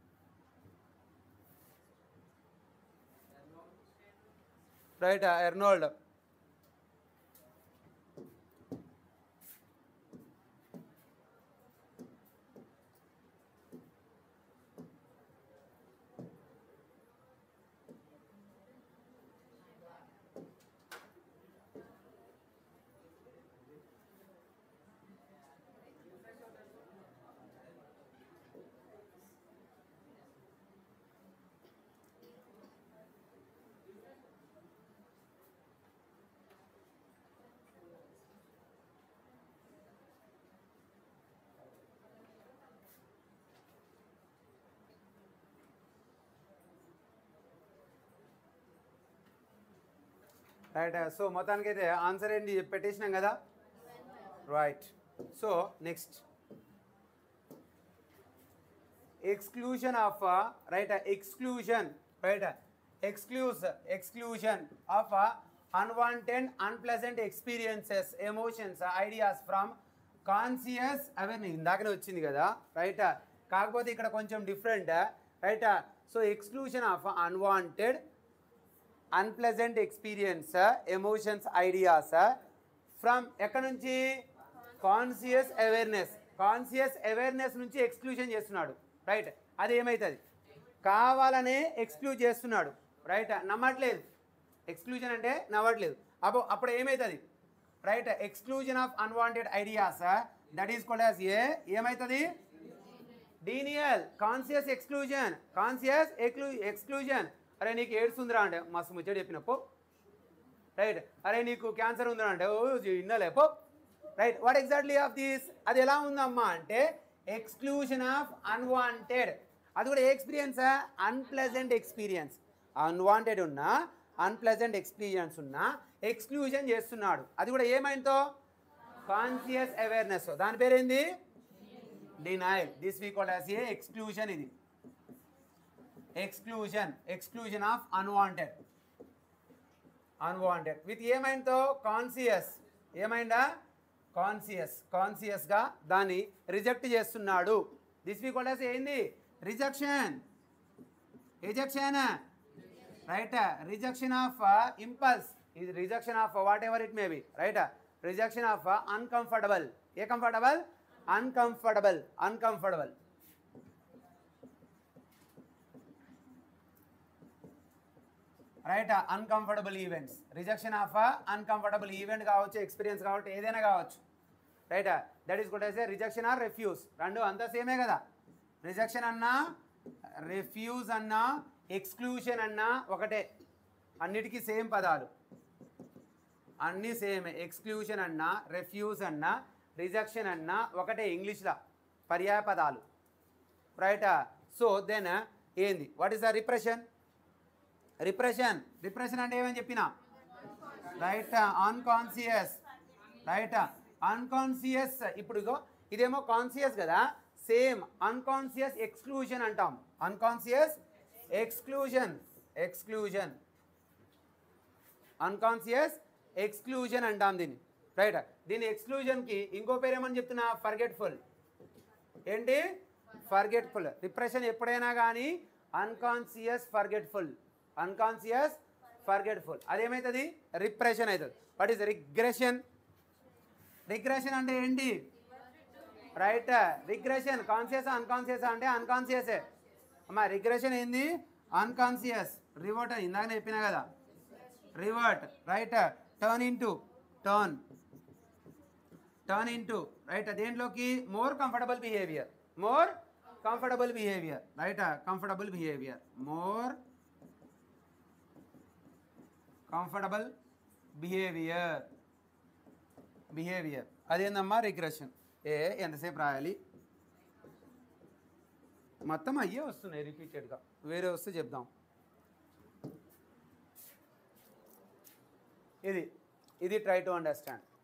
right Arnold right so మొత్తానికి అయితే answer ఏంటి పెట్టేసినాం కదా right so next exclusion of right exclusion right exclude exclusion of unwanted unpleasant experiences emotions ideas from conscious awareness ఇందాకనే వచ్చింది కదా రైట్ కాకపోతే ఇక్కడ కొంచెం different right so exclusion of unwanted unpleasant experience emotions ideas from ఎక్కడ నుంచి conscious awareness conscious awareness నుంచి exclusion చేస్తున్నాడు రైట్ అది ఏమవుతుంది కావాలనే ఎక్స్క్లూజ్ చేస్తున్నాడు రైట్ నమ్మట్లేదు ఎక్స్క్లూజన్ అంటే నవ్వట్లేదు అప్పుడు అప్పుడు ఏమవుతుంది right exclusion of unwanted ideas that is called as a ఏమవుతుంది డీనియల్ కాన్సియస్ ఎక్స్క్లూజన్ కాన్సియస్ ఎక్లూ ఎక్స్క్లూజన్ అరే నీకు ఎయిడ్స్ ఉందిరా అంటే మస్తు ముచ్చట చెప్పినప్పు రైట్ అరే నీకు క్యాన్సర్ ఉందిరా అంటే ఓ ఇన్నలే పో right what exactly of this అది ఎలా ఉందమ్మా అంటే ఎక్స్క్లూషన్ ఆఫ్ అన్వాంటెడ్ అది కూడా a experience unpleasant experience unwanted ఉన్న అన్ప్లెజెంట్ ఎక్స్పీరియన్స్ ఉన్న ఎక్స్క్లూజన్ చేస్తున్నాడు అది కూడా ఏమైందో కాన్సియస్ అవేర్నెస్ దాని పేరేంది denial this we called as a exclusion ఇది exclusion exclusion of unwanted unwanted with ఏమైందో కాన్సియస్ ఏమైందా కాన్సియస్ కాన్సియస్గా దాన్ని రిజెక్ట్ చేస్తున్నాడు దిస్ వీ కాల్డ్ యాజ్ ఏంది rejection rejection right rejection of impulse ఇది rejection of whatever it may be right rejection of uncomfortable a comfortable uncomfortable uncomfortable right uncomfortable events rejection of uncomfortable event కావచ్చు experience కావచ్చు ఏదైనా కావచ్చు right that is good a rejection or refuse రెండు అంతా సేమే కదా rejection అన్నా refuse అన్నా ఎక్స్క్లూషన్ అన్నా ఒకటే అన్నిటికీ సేమ్ పదాలు అన్నీ సేమ్ ఎక్స్క్లూషన్ అన్నా రెఫ్యూజ్ అన్నా రిజెక్షన్ అన్నా ఒకటే ఇంగ్లీష్లో పర్యాయ పదాలు రైట్ సో దెన్ ఏంది what is the repression repression repression అంటే ఏమని చెప్పిన రైట్ అన్కాన్సియస్ రైట్ అన్కాన్సియస్ ఇప్పుడు ఇగో ఇదేమో కాన్సియస్ కదా సేమ్ అన్కాన్సియస్ ఎక్స్క్లూజన్ అంటాం unconscious exclusion exclusion unconscious exclusion అంటాం దీన్ని రైట్ దీని ఎక్స్క్లూజన్కి ఇంకో పేరు ఏమని చెప్తున్నా ఫర్గెట్ఫుల్ ఏంటి ఫర్గెట్ఫుల్ రిప్రెషన్ ఎప్పుడైనా కానీ అన్కాన్సియస్ ఫర్గెట్ఫుల్ అన్కాన్సియస్ ఫర్గెట్ఫుల్ అదేమవుతుంది రిప్రెషన్ అవుతుంది వాట్ ఈస్ రిగ్రెషన్ రిగ్రెషన్ అంటే ఏంటి రైట్ రిగ్రెషన్ కాన్షియస్ అన్కాన్షియస్ అంటే అన్కాన్షియసే అమ్మా రిగ్రెషన్ ఏంది అన్కాన్షియస్ రివర్ట్ అని ఇందాక చెప్పినా కదా revert right turn into turn turn into right దేంట్లోకి more comfortable behaviour more comfortable behaviour right comfortable behaviour more comfortable behaviour behaviour అదేందమ్మా రిగ్రెషన్ ఏ ఎంతసేపు రాయాలి మొత్తం అయ్యే వస్తున్నాయి రిపీటెడ్గా వేరే వస్తే చెప్దాం ఇది ఇది ట్రై టు అండర్స్టాండ్